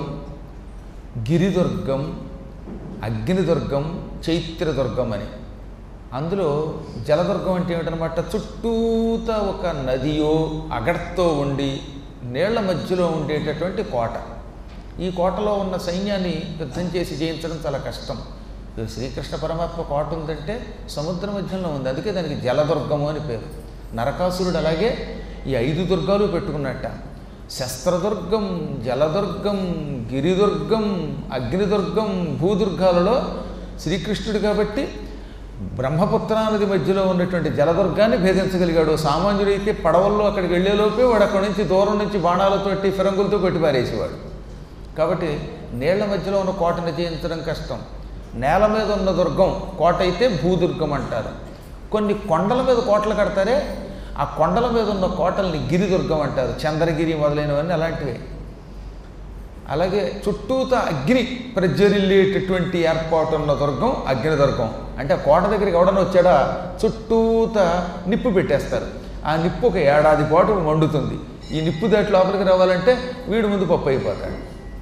[SPEAKER 1] గిరిదుర్గం అగ్నిదుర్గం చైత్రదుర్గం అని అందులో జలదుర్గం అంటే ఏమిటనమాట చుట్టూత ఒక నదియో అగడ్తో ఉండి నీళ్ల మధ్యలో ఉండేటటువంటి కోట ఈ కోటలో ఉన్న సైన్యాన్ని యుద్ధం చేసి జయించడం చాలా కష్టం ఇది శ్రీకృష్ణ పరమాత్మ కోట ఉందంటే సముద్ర మధ్యంలో ఉంది అందుకే దానికి జలదుర్గము అని పేరు నరకాసురుడు అలాగే ఈ ఐదు దుర్గాలు పెట్టుకున్నట్ట శస్త్రదుర్గం జలదుర్గం గిరిదుర్గం అగ్నిదుర్గం భూదుర్గాలలో శ్రీకృష్ణుడు కాబట్టి బ్రహ్మపుత్ర నది మధ్యలో ఉన్నటువంటి జలదుర్గాన్ని భేదించగలిగాడు సామాన్యుడైతే పడవల్లో అక్కడికి వెళ్ళేలోపే వాడు అక్కడి నుంచి దూరం నుంచి బాణాలతోటి ఫిరంగులతో కొట్టి పారేసేవాడు కాబట్టి నీళ్ల మధ్యలో ఉన్న కోటను జయించడం కష్టం నేల మీద ఉన్న దుర్గం కోట అయితే భూదుర్గం అంటారు కొన్ని కొండల మీద కోటలు కడతారే ఆ కొండల మీద ఉన్న కోటల్ని గిరిదుర్గం అంటారు చంద్రగిరి మొదలైనవన్నీ అలాంటివే అలాగే చుట్టూత అగ్ని ప్రజ్వరిల్లేటటువంటి ఏర్పాటు ఉన్న దుర్గం అగ్ని దుర్గం అంటే ఆ కోట దగ్గరికి ఎవడన్నా వచ్చాడా చుట్టూత నిప్పు పెట్టేస్తారు ఆ నిప్పు ఒక ఏడాది పాటు మండుతుంది ఈ నిప్పు దాటి లోపలికి రావాలంటే వీడు ముందు పప్పు అయిపోతాడు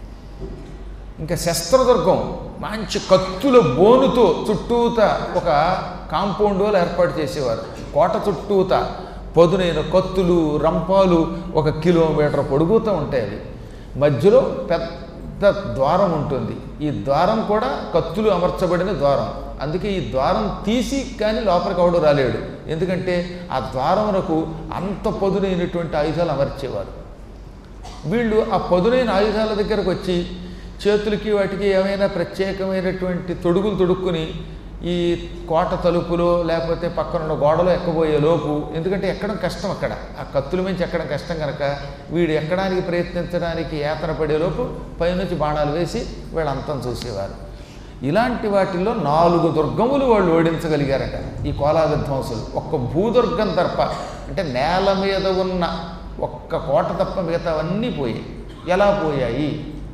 [SPEAKER 1] ఇంకా శస్త్రదుర్గం మంచి కత్తుల బోనుతో చుట్టూత ఒక కాంపౌండ్ వాళ్ళు ఏర్పాటు చేసేవారు కోట చుట్టూత పదునైన కత్తులు రంపాలు ఒక కిలోమీటర్ పొడుగుతూ ఉంటాయి అవి మధ్యలో పెద్ద ద్వారం ఉంటుంది ఈ ద్వారం కూడా కత్తులు అమర్చబడిన ద్వారం అందుకే ఈ ద్వారం తీసి కానీ లోపలికి ఎవడు రాలేడు ఎందుకంటే ఆ ద్వారమునకు అంత పదునైనటువంటి ఆయుధాలు అమర్చేవారు వీళ్ళు ఆ పదునైన ఆయుధాల దగ్గరకు వచ్చి చేతులకి వాటికి ఏమైనా ప్రత్యేకమైనటువంటి తొడుగులు తొడుక్కుని ఈ కోట తలుపులో లేకపోతే పక్కన ఉన్న గోడలో ఎక్కబోయే లోపు ఎందుకంటే ఎక్కడం కష్టం అక్కడ ఆ కత్తుల మించి ఎక్కడం కష్టం కనుక వీడు ఎక్కడానికి ప్రయత్నించడానికి యాతన పడేలోపు పైనుంచి బాణాలు వేసి వీళ్ళ అంతం చూసేవారు ఇలాంటి వాటిల్లో నాలుగు దుర్గములు వాళ్ళు ఓడించగలిగారట ఈ కోలా విధ్వంసులు ఒక్క భూదుర్గం తప్ప అంటే నేల మీద ఉన్న ఒక్క కోట తప్ప మిగతావన్నీ పోయాయి ఎలా పోయాయి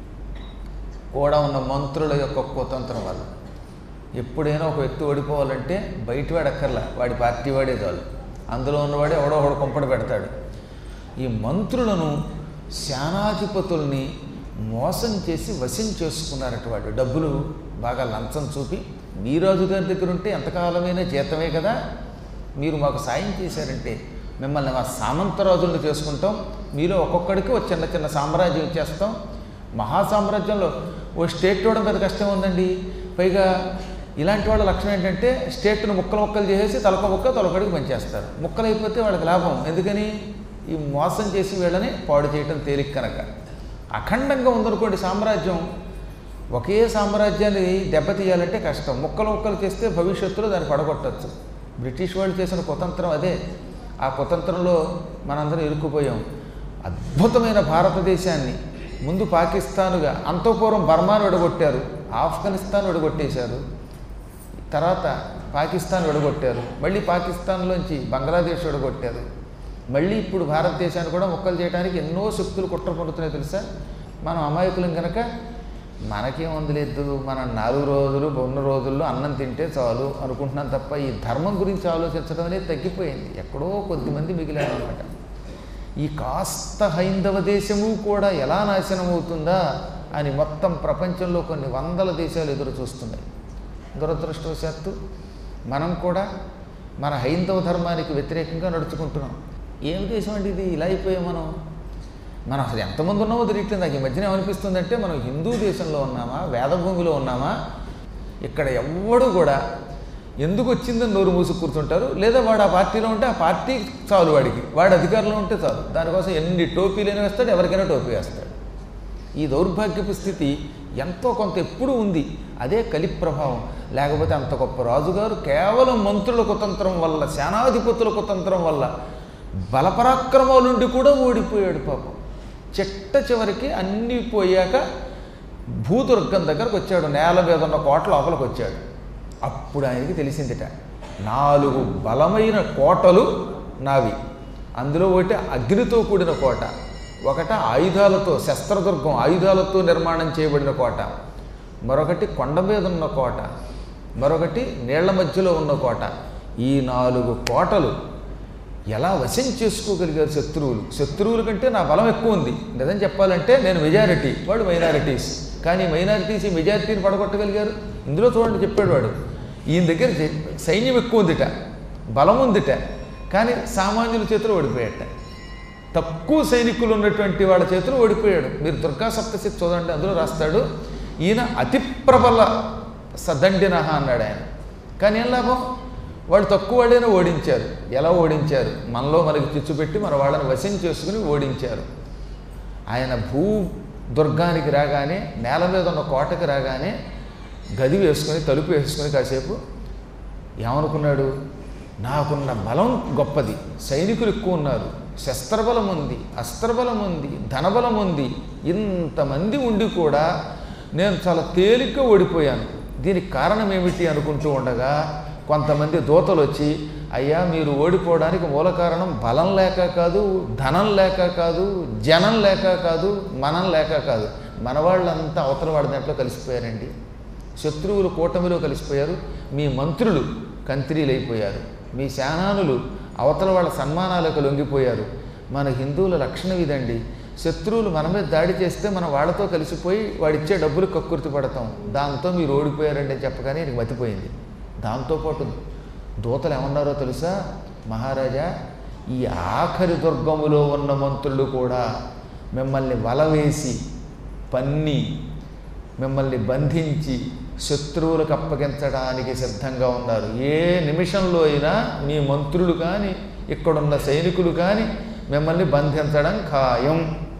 [SPEAKER 1] కూడా ఉన్న మంత్రుల యొక్క కుతంత్రం వల్ల ఎప్పుడైనా ఒక వ్యక్తి ఓడిపోవాలంటే బయటవాడు అక్కర్లా వాడి పార్టీ వాడే చాలు అందులో ఉన్నవాడే ఎవడో ఒకడు కొంపడ పెడతాడు ఈ మంత్రులను శానాధిపతుల్ని మోసం చేసి వశం చేసుకున్నారట వాడు డబ్బులు బాగా లంచం చూపి మీ రాజుగారి దగ్గర ఉంటే ఎంతకాలమైనా జీతమే కదా మీరు మాకు సాయం చేశారంటే మిమ్మల్ని మా సామంతరాజులను చేసుకుంటాం మీలో ఒక్కొక్కడికి ఒక చిన్న చిన్న సామ్రాజ్యం ఇచ్చేస్తాం మహాసామ్రాజ్యంలో ఓ స్టేట్ ఇవ్వడం పెద్ద కష్టం ఉందండి పైగా ఇలాంటి వాళ్ళ లక్షణం ఏంటంటే స్టేట్ను ముక్కలు ముక్కలు చేసేసి తలక ముక్క తలకడికి పనిచేస్తారు ముక్కలు అయిపోతే వాళ్ళకి లాభం ఎందుకని ఈ మోసం చేసి వీళ్ళని పాడు చేయటం తేలిక కనుక అఖండంగా ఉందనుకోండి సామ్రాజ్యం ఒకే సామ్రాజ్యాన్ని దెబ్బతీయాలంటే కష్టం ముక్కలు ముక్కలు చేస్తే భవిష్యత్తులో దాన్ని పడగొట్టచ్చు బ్రిటిష్ వాళ్ళు చేసిన కుతంత్రం అదే ఆ కుతంత్రంలో మనందరం ఇరుక్కుపోయాం అద్భుతమైన భారతదేశాన్ని ముందు పాకిస్తానుగా అంతఃపూర్వం బర్మాను విడగొట్టారు ఆఫ్ఘనిస్తాన్ విడగొట్టేశారు తర్వాత పాకిస్తాన్ విడగొట్టారు మళ్ళీ పాకిస్తాన్లోంచి బంగ్లాదేశ్ విడగొట్టారు మళ్ళీ ఇప్పుడు భారతదేశాన్ని కూడా ముక్కలు చేయడానికి ఎన్నో శక్తులు కుట్ర పడుతున్నాయి తెలుసా మనం అమాయకులం కనుక మనకేం లేదు మనం నాలుగు రోజులు ఉన్న రోజుల్లో అన్నం తింటే చాలు అనుకుంటున్నాం తప్ప ఈ ధర్మం గురించి ఆలోచించడం అనేది తగ్గిపోయింది ఎక్కడో కొద్దిమంది మిగిలారనమాట ఈ కాస్త హైందవ దేశము కూడా ఎలా నాశనం అవుతుందా అని మొత్తం ప్రపంచంలో కొన్ని వందల దేశాలు ఎదురు చూస్తున్నాయి దురదృష్టవశాత్తు మనం కూడా మన హైందవ ధర్మానికి వ్యతిరేకంగా నడుచుకుంటున్నాం ఏం దేశం అండి ఇది ఇలా అయిపోయాం మనం మనం అసలు ఎంతమంది ఉన్నామో తెలియట్లేదు నాకు ఈ మధ్యన ఏమనిపిస్తుందంటే మనం హిందూ దేశంలో ఉన్నామా వేదభూమిలో ఉన్నామా ఇక్కడ ఎవ్వడు కూడా ఎందుకు వచ్చిందని నోరు మూసి కూర్చుంటారు లేదా వాడు ఆ పార్టీలో ఉంటే ఆ పార్టీ చాలు వాడికి వాడు అధికారంలో ఉంటే చాలు దానికోసం ఎన్ని టోపీలైనా వేస్తాడు ఎవరికైనా టోపీ వేస్తాడు ఈ దౌర్భాగ్యపు స్థితి ఎంతో కొంత ఎప్పుడూ ఉంది అదే కలి ప్రభావం లేకపోతే అంత గొప్ప రాజుగారు కేవలం మంత్రుల కుతంత్రం వల్ల సేనాధిపతుల కుతంత్రం వల్ల బలపరాక్రమాలుండి కూడా ఓడిపోయాడు పాపం చిట్ట చివరికి అన్నీ పోయాక భూదుర్గం దగ్గరకు వచ్చాడు నేల మీద ఉన్న కోట లోపలికి వచ్చాడు అప్పుడు ఆయనకి తెలిసిందిట నాలుగు బలమైన కోటలు నావి అందులో ఒకటి అగ్నితో కూడిన కోట ఒకట ఆయుధాలతో శస్త్రదుర్గం ఆయుధాలతో నిర్మాణం చేయబడిన కోట మరొకటి కొండ మీద ఉన్న కోట మరొకటి నీళ్ల మధ్యలో ఉన్న కోట ఈ నాలుగు కోటలు ఎలా వశం చేసుకోగలిగారు శత్రువులు శత్రువుల కంటే నా బలం ఎక్కువ ఉంది నిజం చెప్పాలంటే నేను మెజారిటీ వాడు మైనారిటీస్ కానీ మైనారిటీస్ ఈ మెజారిటీని పడగొట్టగలిగారు ఇందులో చూడండి చెప్పాడు వాడు ఈయన దగ్గర జ- సైన్యం ఎక్కువ ఉందిట బలం ఉందిట కానీ సామాన్యుల చేతిలో ఓడిపోయాట తక్కువ సైనికులు ఉన్నటువంటి వాళ్ళ చేతిలో ఓడిపోయాడు మీరు దుర్గా సప్తశతి చూడండి అందులో రాస్తాడు ఈయన అతి ప్రబల సదండినహ అన్నాడు ఆయన కానీ ఏం లాభం వాళ్ళు తక్కువ వాళ్ళైనా ఓడించారు ఎలా ఓడించారు మనలో మనకి చిచ్చుపెట్టి మన వాళ్ళని వశం చేసుకుని ఓడించారు ఆయన భూ దుర్గానికి రాగానే నేల మీద ఉన్న కోటకి రాగానే గది వేసుకొని తలుపు వేసుకొని కాసేపు ఏమనుకున్నాడు నాకున్న బలం గొప్పది సైనికులు ఎక్కువ ఉన్నారు శస్త్రబలం ఉంది అస్త్రబలం ఉంది ధనబలం ఉంది ఇంతమంది ఉండి కూడా నేను చాలా తేలిగ్గా ఓడిపోయాను దీనికి కారణం ఏమిటి అనుకుంటూ ఉండగా కొంతమంది దూతలు వచ్చి అయ్యా మీరు ఓడిపోవడానికి మూల కారణం బలం లేక కాదు ధనం లేక కాదు జనం లేక కాదు మనం లేక కాదు మన వాళ్ళంతా అవతల వాడి దాంట్లో కలిసిపోయారండి శత్రువులు కూటమిలో కలిసిపోయారు మీ మంత్రులు కంత్రీలైపోయారు మీ శానానులు అవతల వాళ్ళ సన్మానాలకు లొంగిపోయారు మన హిందువుల లక్షణం ఇదండి శత్రువులు మన మీద దాడి చేస్తే మనం వాళ్ళతో కలిసిపోయి వాడిచ్చే డబ్బులు కక్కుర్తి పడతాం దాంతో మీరు ఓడిపోయారండి అని చెప్పగానే నీకు మతిపోయింది దాంతోపాటు దూతలు ఏమన్నారో తెలుసా మహారాజా ఈ ఆఖరి దుర్గములో ఉన్న మంత్రులు కూడా మిమ్మల్ని వలవేసి పన్ని మిమ్మల్ని బంధించి శత్రువులకు అప్పగించడానికి సిద్ధంగా ఉన్నారు ఏ నిమిషంలో అయినా మీ మంత్రులు కానీ ఇక్కడున్న సైనికులు కానీ మిమ్మల్ని బంధించడం ఖాయం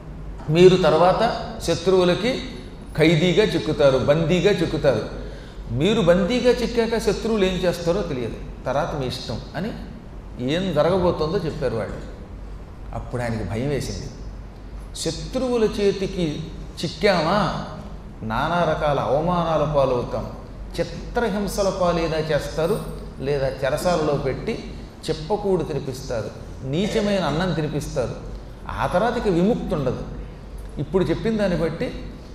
[SPEAKER 1] మీరు తర్వాత శత్రువులకి ఖైదీగా చిక్కుతారు బందీగా చిక్కుతారు మీరు బందీగా చిక్కాక శత్రువులు ఏం చేస్తారో తెలియదు తర్వాత మీ ఇష్టం అని ఏం జరగబోతుందో చెప్పారు వాళ్ళు అప్పుడు ఆయనకి భయం వేసింది శత్రువుల చేతికి చిక్కామా నానా రకాల అవమానాల పాలవుతాం చిత్రహింసల పాలైనా చేస్తారు లేదా చెరసాలలో పెట్టి చెప్పకూడు తినిపిస్తారు నీచమైన అన్నం తినిపిస్తారు ఆ తర్వాత ఇక విముక్తి ఉండదు ఇప్పుడు చెప్పిన దాన్ని బట్టి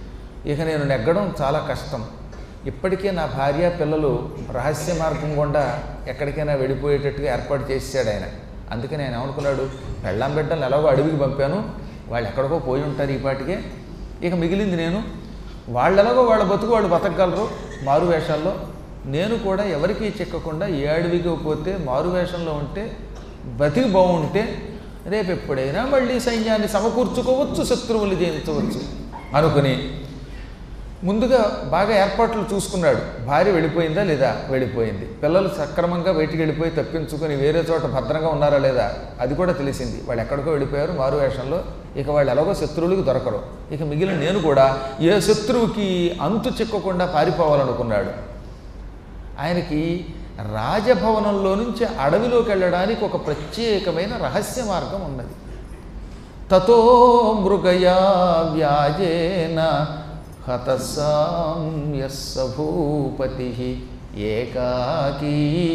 [SPEAKER 1] ఇక నేను నెగ్గడం చాలా కష్టం ఇప్పటికే నా భార్య పిల్లలు రహస్య మార్గం గుండా ఎక్కడికైనా వెళ్ళిపోయేటట్టుగా ఏర్పాటు చేసాడు ఆయన అందుకని ఆయన ఏమనుకున్నాడు పెళ్ళాం బిడ్డలు ఎలాగో అడవికి పంపాను వాళ్ళు ఎక్కడికో పోయి ఉంటారు ఈ పాటికే ఇక మిగిలింది నేను వాళ్ళు ఎలాగో వాళ్ళ బతుకు వాళ్ళు బతకగలరు మారు వేషాల్లో నేను కూడా ఎవరికీ చిక్కకుండా ఏ అడవికి పోతే మారు వేషంలో ఉంటే బతికి బాగుంటే రేపు ఎప్పుడైనా మళ్ళీ సైన్యాన్ని సమకూర్చుకోవచ్చు శత్రువులు జయించవచ్చు అనుకుని ముందుగా బాగా ఏర్పాట్లు చూసుకున్నాడు భార్య వెళ్ళిపోయిందా లేదా వెళ్ళిపోయింది పిల్లలు సక్రమంగా బయటికి వెళ్ళిపోయి తప్పించుకొని వేరే చోట భద్రంగా ఉన్నారా లేదా అది కూడా తెలిసింది వాళ్ళు ఎక్కడికో వెళ్ళిపోయారు మారు వేషంలో ఇక వాళ్ళు ఎలాగో శత్రువులకు దొరకరు ఇక మిగిలిన నేను కూడా ఏ శత్రువుకి అంతు చిక్కకుండా పారిపోవాలనుకున్నాడు ఆయనకి రాజభవనంలో నుంచి అడవిలోకి వెళ్ళడానికి ఒక ప్రత్యేకమైన రహస్య మార్గం ఉన్నది తతో మృగయా వ్యాజేన హతసామ్యస్స భూపతి ఏకాకీ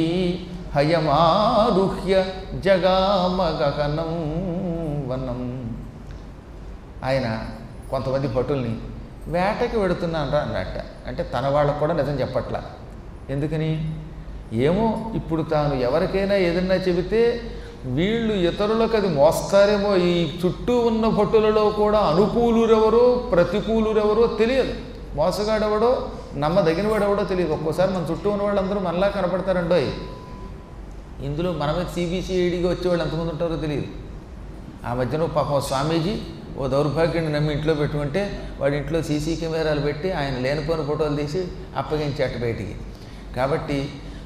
[SPEAKER 1] హయమారుహ్య జగామగహనం వనం ఆయన కొంతమంది భటుల్ని వేటకి వెడుతున్నాను రా అన్నట్ట అంటే తన వాళ్ళకు కూడా నిజం చెప్పట్ల ఎందుకని ఏమో ఇప్పుడు తాను ఎవరికైనా ఏదన్నా చెబితే వీళ్ళు ఇతరులకు అది మోస్తారేమో ఈ చుట్టూ ఉన్న భటులలో కూడా అనుకూలురెవరో ప్రతికూలురెవరో తెలియదు మోసగాడెవడో నమ్మదగిన వాడెవడో తెలియదు ఒక్కోసారి మన చుట్టూ ఉన్న వాళ్ళందరూ మనలా కనపడతారండోయ్ ఇందులో మన మీద సిబిసిఐడిగా వచ్చేవాళ్ళు ఎంతమంది ఉంటారో తెలియదు ఆ మధ్యన పాపం స్వామీజీ ఓ దౌర్భాగ్యాన్ని నమ్మి ఇంట్లో పెట్టుకుంటే వాడి ఇంట్లో సీసీ కెమెరాలు పెట్టి ఆయన లేనిపోయిన ఫోటోలు తీసి అప్పగించాట బయటికి కాబట్టి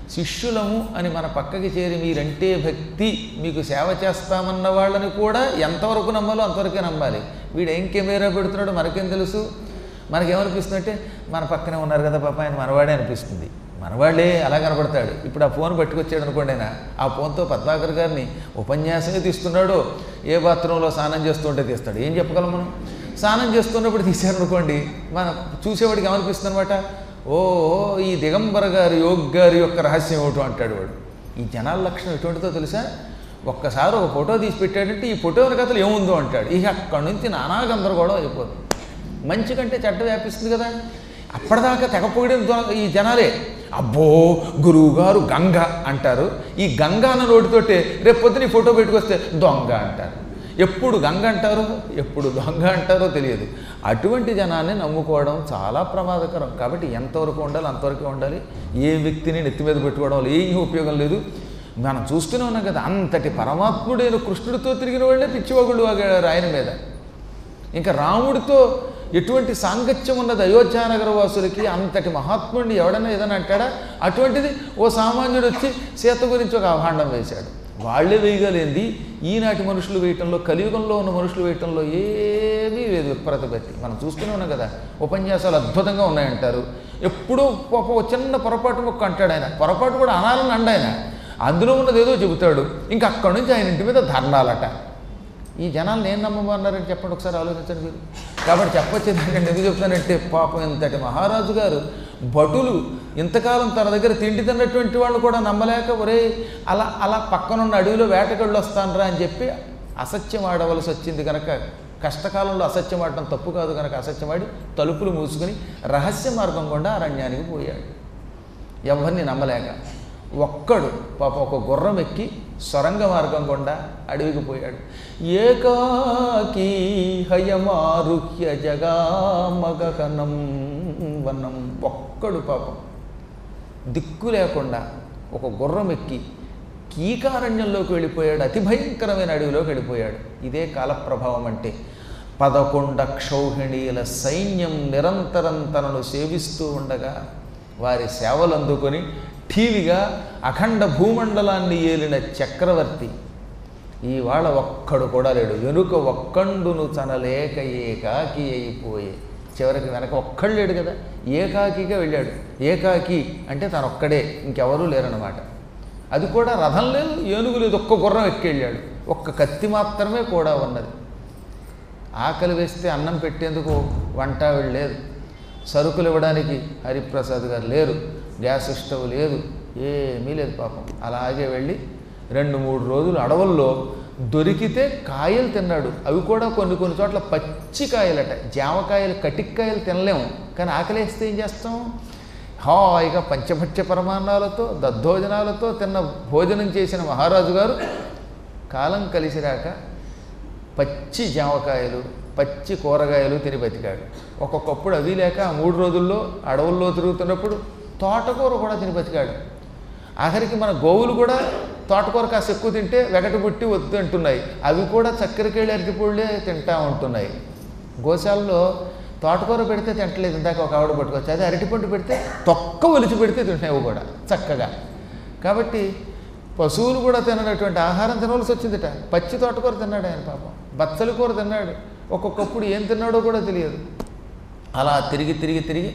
[SPEAKER 1] శిష్యులము అని మన పక్కకి చేరి మీరంటే భక్తి మీకు సేవ చేస్తామన్న వాళ్ళని కూడా ఎంతవరకు నమ్మాలో అంతవరకే నమ్మాలి వీడు ఏం కెమెరా పెడుతున్నాడో మనకేం తెలుసు మనకేమనిపిస్తుందంటే మన పక్కనే ఉన్నారు కదా పాప ఆయన మనవాడే అనిపిస్తుంది మనవాళ్ళే అలా కనపడతాడు ఇప్పుడు ఆ ఫోన్ పట్టుకొచ్చాడు అనుకోండి ఆయన ఆ ఫోన్తో పద్మాకర్ గారిని ఉపన్యాసమే తీస్తున్నాడో ఏ బాత్రూంలో స్నానం చేస్తుంటే తీస్తాడు ఏం చెప్పగలం మనం స్నానం చేస్తున్నప్పుడు తీశారనుకోండి మన చూసేవాడికి ఏమనిపిస్తుంది అనమాట ఓ ఈ దిగంబర గారి యోగ్ గారి యొక్క రహస్యం ఏమిటో అంటాడు వాడు ఈ జనాల లక్షణం ఎటువంటిదో తెలుసా ఒక్కసారి ఒక ఫోటో తీసి పెట్టాడంటే ఈ ఫోటో వెనకతలు ఏముందో అంటాడు ఇక అక్కడి నుంచి నానా గందరగోళం అయిపోతుంది మంచి కంటే చెడ్డ వ్యాపిస్తుంది కదా అప్పటిదాకా తెగ పొగిడిన దొ- ఈ జనాలే అబ్బో గురువుగారు గంగ అంటారు ఈ గంగ అన్న నోటితోటే రేపు పొద్దున ఈ ఫోటో పెట్టుకొస్తే దొంగ అంటారు ఎప్పుడు గంగ అంటారో ఎప్పుడు దొంగ అంటారో తెలియదు అటువంటి జనాన్ని నమ్ముకోవడం చాలా ప్రమాదకరం కాబట్టి ఎంతవరకు ఉండాలి అంతవరకే ఉండాలి ఏ వ్యక్తిని నెత్తి మీద పెట్టుకోవడం వల్ల ఏమీ ఉపయోగం లేదు మనం చూస్తూనే ఉన్నాం కదా అంతటి పరమాత్ముడైన కృష్ణుడితో తిరిగిన వాళ్ళే పిచ్చివాగుళ్ళు వాగారు ఆయన మీద ఇంకా రాముడితో ఎటువంటి సాంగత్యం ఉన్నది అయోధ్యానగర వాసులకి అంతటి మహాత్ముడిని ఎవడన్నా ఏదైనా అంటాడా అటువంటిది ఓ సామాన్యుడు వచ్చి సీత గురించి ఒక అభాండం వేశాడు వాళ్ళే వేయగలేంది ఈనాటి మనుషులు వేయటంలో కలియుగంలో ఉన్న మనుషులు వేయటంలో ఏమీ లేదు విప్రత పెట్టి మనం చూస్తూనే ఉన్నాం కదా ఉపన్యాసాలు అద్భుతంగా ఉన్నాయంటారు ఎప్పుడూ ఒక ఒక చిన్న పొరపాటు మొక్క అంటాడు ఆయన పొరపాటు కూడా అనాలని అండ ఆయన అందులో ఉన్నది ఏదో చెబుతాడు ఇంకా అక్కడి నుంచి ఆయన ఇంటి మీద ధర్నాలట ఈ జనాలు నేను నమ్మమన్నారని చెప్పండి ఒకసారి ఆలోచించండి మీరు కాబట్టి చెప్పొచ్చేది ఏంటంటే ఎందుకు చెప్తానంటే పాపం ఇంతటి మహారాజు గారు భటులు ఇంతకాలం తన దగ్గర తిండి తిన్నటువంటి వాళ్ళు కూడా నమ్మలేక ఒరే అలా అలా పక్కనున్న అడవిలో వేటకెళ్ళి వస్తానరా అని చెప్పి అసత్యం ఆడవలసి వచ్చింది కనుక కష్టకాలంలో అసత్యం ఆడటం తప్పు కాదు కనుక అసత్యం ఆడి తలుపులు మూసుకుని రహస్య మార్గం గుండా అరణ్యానికి పోయాడు ఎవరిని నమ్మలేక ఒక్కడు పాప ఒక గుర్రం ఎక్కి సొరంగ మార్గం గుండా అడవికి పోయాడు ఏకాకీ హయమారుహ్య జగామగకనం వనం ఒక్కడు పాపం దిక్కు లేకుండా ఒక గుర్రం ఎక్కి కీకారణ్యంలోకి వెళ్ళిపోయాడు అతి భయంకరమైన అడవిలోకి వెళ్ళిపోయాడు ఇదే కాలప్రభావం అంటే పదకొండ క్షౌహిణీల సైన్యం నిరంతరం తనను సేవిస్తూ ఉండగా వారి సేవలు అందుకొని ఠీవిగా అఖండ భూమండలాన్ని ఏలిన చక్రవర్తి ఇవాళ ఒక్కడు కూడా లేడు వెనుక ఒక్కండును చనలేక ఏకాకి అయిపోయే చివరికి వెనక ఒక్కడు లేడు కదా ఏకాకిగా వెళ్ళాడు ఏకాకి అంటే తను ఒక్కడే ఇంకెవరూ లేరన్నమాట అది కూడా రథం లేదు ఏనుగు లేదు ఒక్క గుర్రం ఎక్కి వెళ్ళాడు ఒక్క కత్తి మాత్రమే కూడా ఉన్నది ఆకలి వేస్తే అన్నం పెట్టేందుకు వంటావిడ లేదు సరుకులు ఇవ్వడానికి హరిప్రసాద్ గారు లేరు గ్యాస్ స్టవ్ లేదు ఏమీ లేదు పాపం అలాగే వెళ్ళి రెండు మూడు రోజులు అడవుల్లో దొరికితే కాయలు తిన్నాడు అవి కూడా కొన్ని కొన్ని చోట్ల పచ్చి కాయలట జామకాయలు కటిక్కాయలు తినలేము కానీ ఆకలేస్తే ఏం చేస్తాం హాయిగా పంచభక్ష పరమాన్నాలతో దద్దోజనాలతో తిన్న భోజనం చేసిన మహారాజు గారు కాలం కలిసిరాక పచ్చి జామకాయలు పచ్చి కూరగాయలు తిని బతికాడు ఒక్కొక్కప్పుడు అవి లేక ఆ మూడు రోజుల్లో అడవుల్లో తిరుగుతున్నప్పుడు తోటకూర కూడా తిని బతికాడు ఆఖరికి మన గోవులు కూడా తోటకూర కాస్త ఎక్కువ తింటే వెగటి పుట్టి వద్దు అంటున్నాయి అవి కూడా చక్కెరకేళి అరటిపూళ్ళే తింటా ఉంటున్నాయి గోశాలలో తోటకూర పెడితే తింటలేదు ఇందాక ఒక ఆవిడ పట్టుకొచ్చి అదే అరటిపండు పెడితే తొక్క ఒలిచి పెడితే తింటున్నాయి అవి కూడా చక్కగా కాబట్టి పశువులు కూడా తిననటువంటి ఆహారం తినవలసి వచ్చిందిట పచ్చి తోటకూర తిన్నాడు ఆయన పాపం బచ్చలి కూర తిన్నాడు ఒక్కొక్కప్పుడు ఏం తిన్నాడో కూడా తెలియదు అలా తిరిగి తిరిగి తిరిగి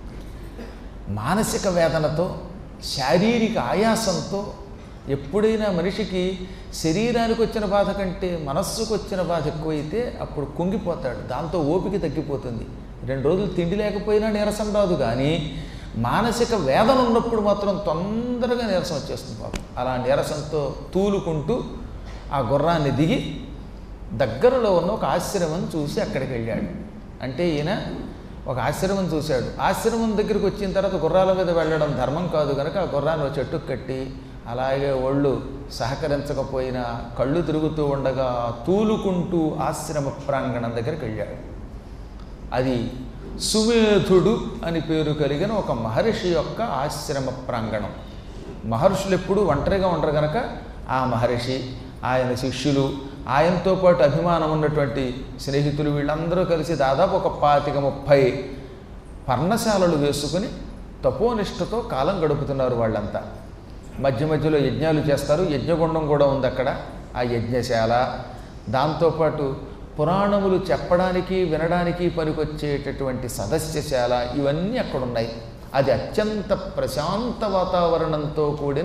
[SPEAKER 1] మానసిక వేదనతో శారీరక ఆయాసంతో ఎప్పుడైనా మనిషికి శరీరానికి వచ్చిన బాధ కంటే మనస్సుకు వచ్చిన బాధ ఎక్కువైతే అప్పుడు కుంగిపోతాడు దాంతో ఓపిక తగ్గిపోతుంది రెండు రోజులు తిండి లేకపోయినా నీరసం రాదు కానీ మానసిక వేదన ఉన్నప్పుడు మాత్రం తొందరగా నీరసం వచ్చేస్తుంది పాపం అలా నీరసంతో తూలుకుంటూ ఆ గుర్రాన్ని దిగి దగ్గరలో ఉన్న ఒక ఆశ్రమం చూసి అక్కడికి వెళ్ళాడు అంటే ఈయన ఒక ఆశ్రమం చూశాడు ఆశ్రమం దగ్గరికి వచ్చిన తర్వాత గుర్రాల మీద వెళ్ళడం ధర్మం కాదు కనుక ఆ గుర్రాన్ని ఒక చెట్టుకు కట్టి అలాగే ఒళ్ళు సహకరించకపోయినా కళ్ళు తిరుగుతూ ఉండగా తూలుకుంటూ ఆశ్రమ ప్రాంగణం దగ్గరికి వెళ్ళాడు అది సుమేధుడు అని పేరు కలిగిన ఒక మహర్షి యొక్క ఆశ్రమ ప్రాంగణం మహర్షులు ఎప్పుడూ ఒంటరిగా ఉండరు గనక ఆ మహర్షి ఆయన శిష్యులు ఆయనతో పాటు అభిమానం ఉన్నటువంటి స్నేహితులు వీళ్ళందరూ కలిసి దాదాపు ఒక పాతిక ముప్పై పర్ణశాలలు వేసుకుని తపోనిష్టతో కాలం గడుపుతున్నారు వాళ్ళంతా మధ్య మధ్యలో యజ్ఞాలు చేస్తారు యజ్ఞగుండం కూడా ఉంది అక్కడ ఆ యజ్ఞశాల దాంతోపాటు పురాణములు చెప్పడానికి వినడానికి పనికొచ్చేటటువంటి సదస్యశాల ఇవన్నీ అక్కడ ఉన్నాయి అది అత్యంత ప్రశాంత వాతావరణంతో కూడిన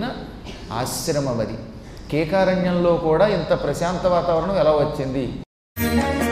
[SPEAKER 1] ఆశ్రమం అది కేకారణ్యంలో కూడా ఇంత ప్రశాంత వాతావరణం ఎలా వచ్చింది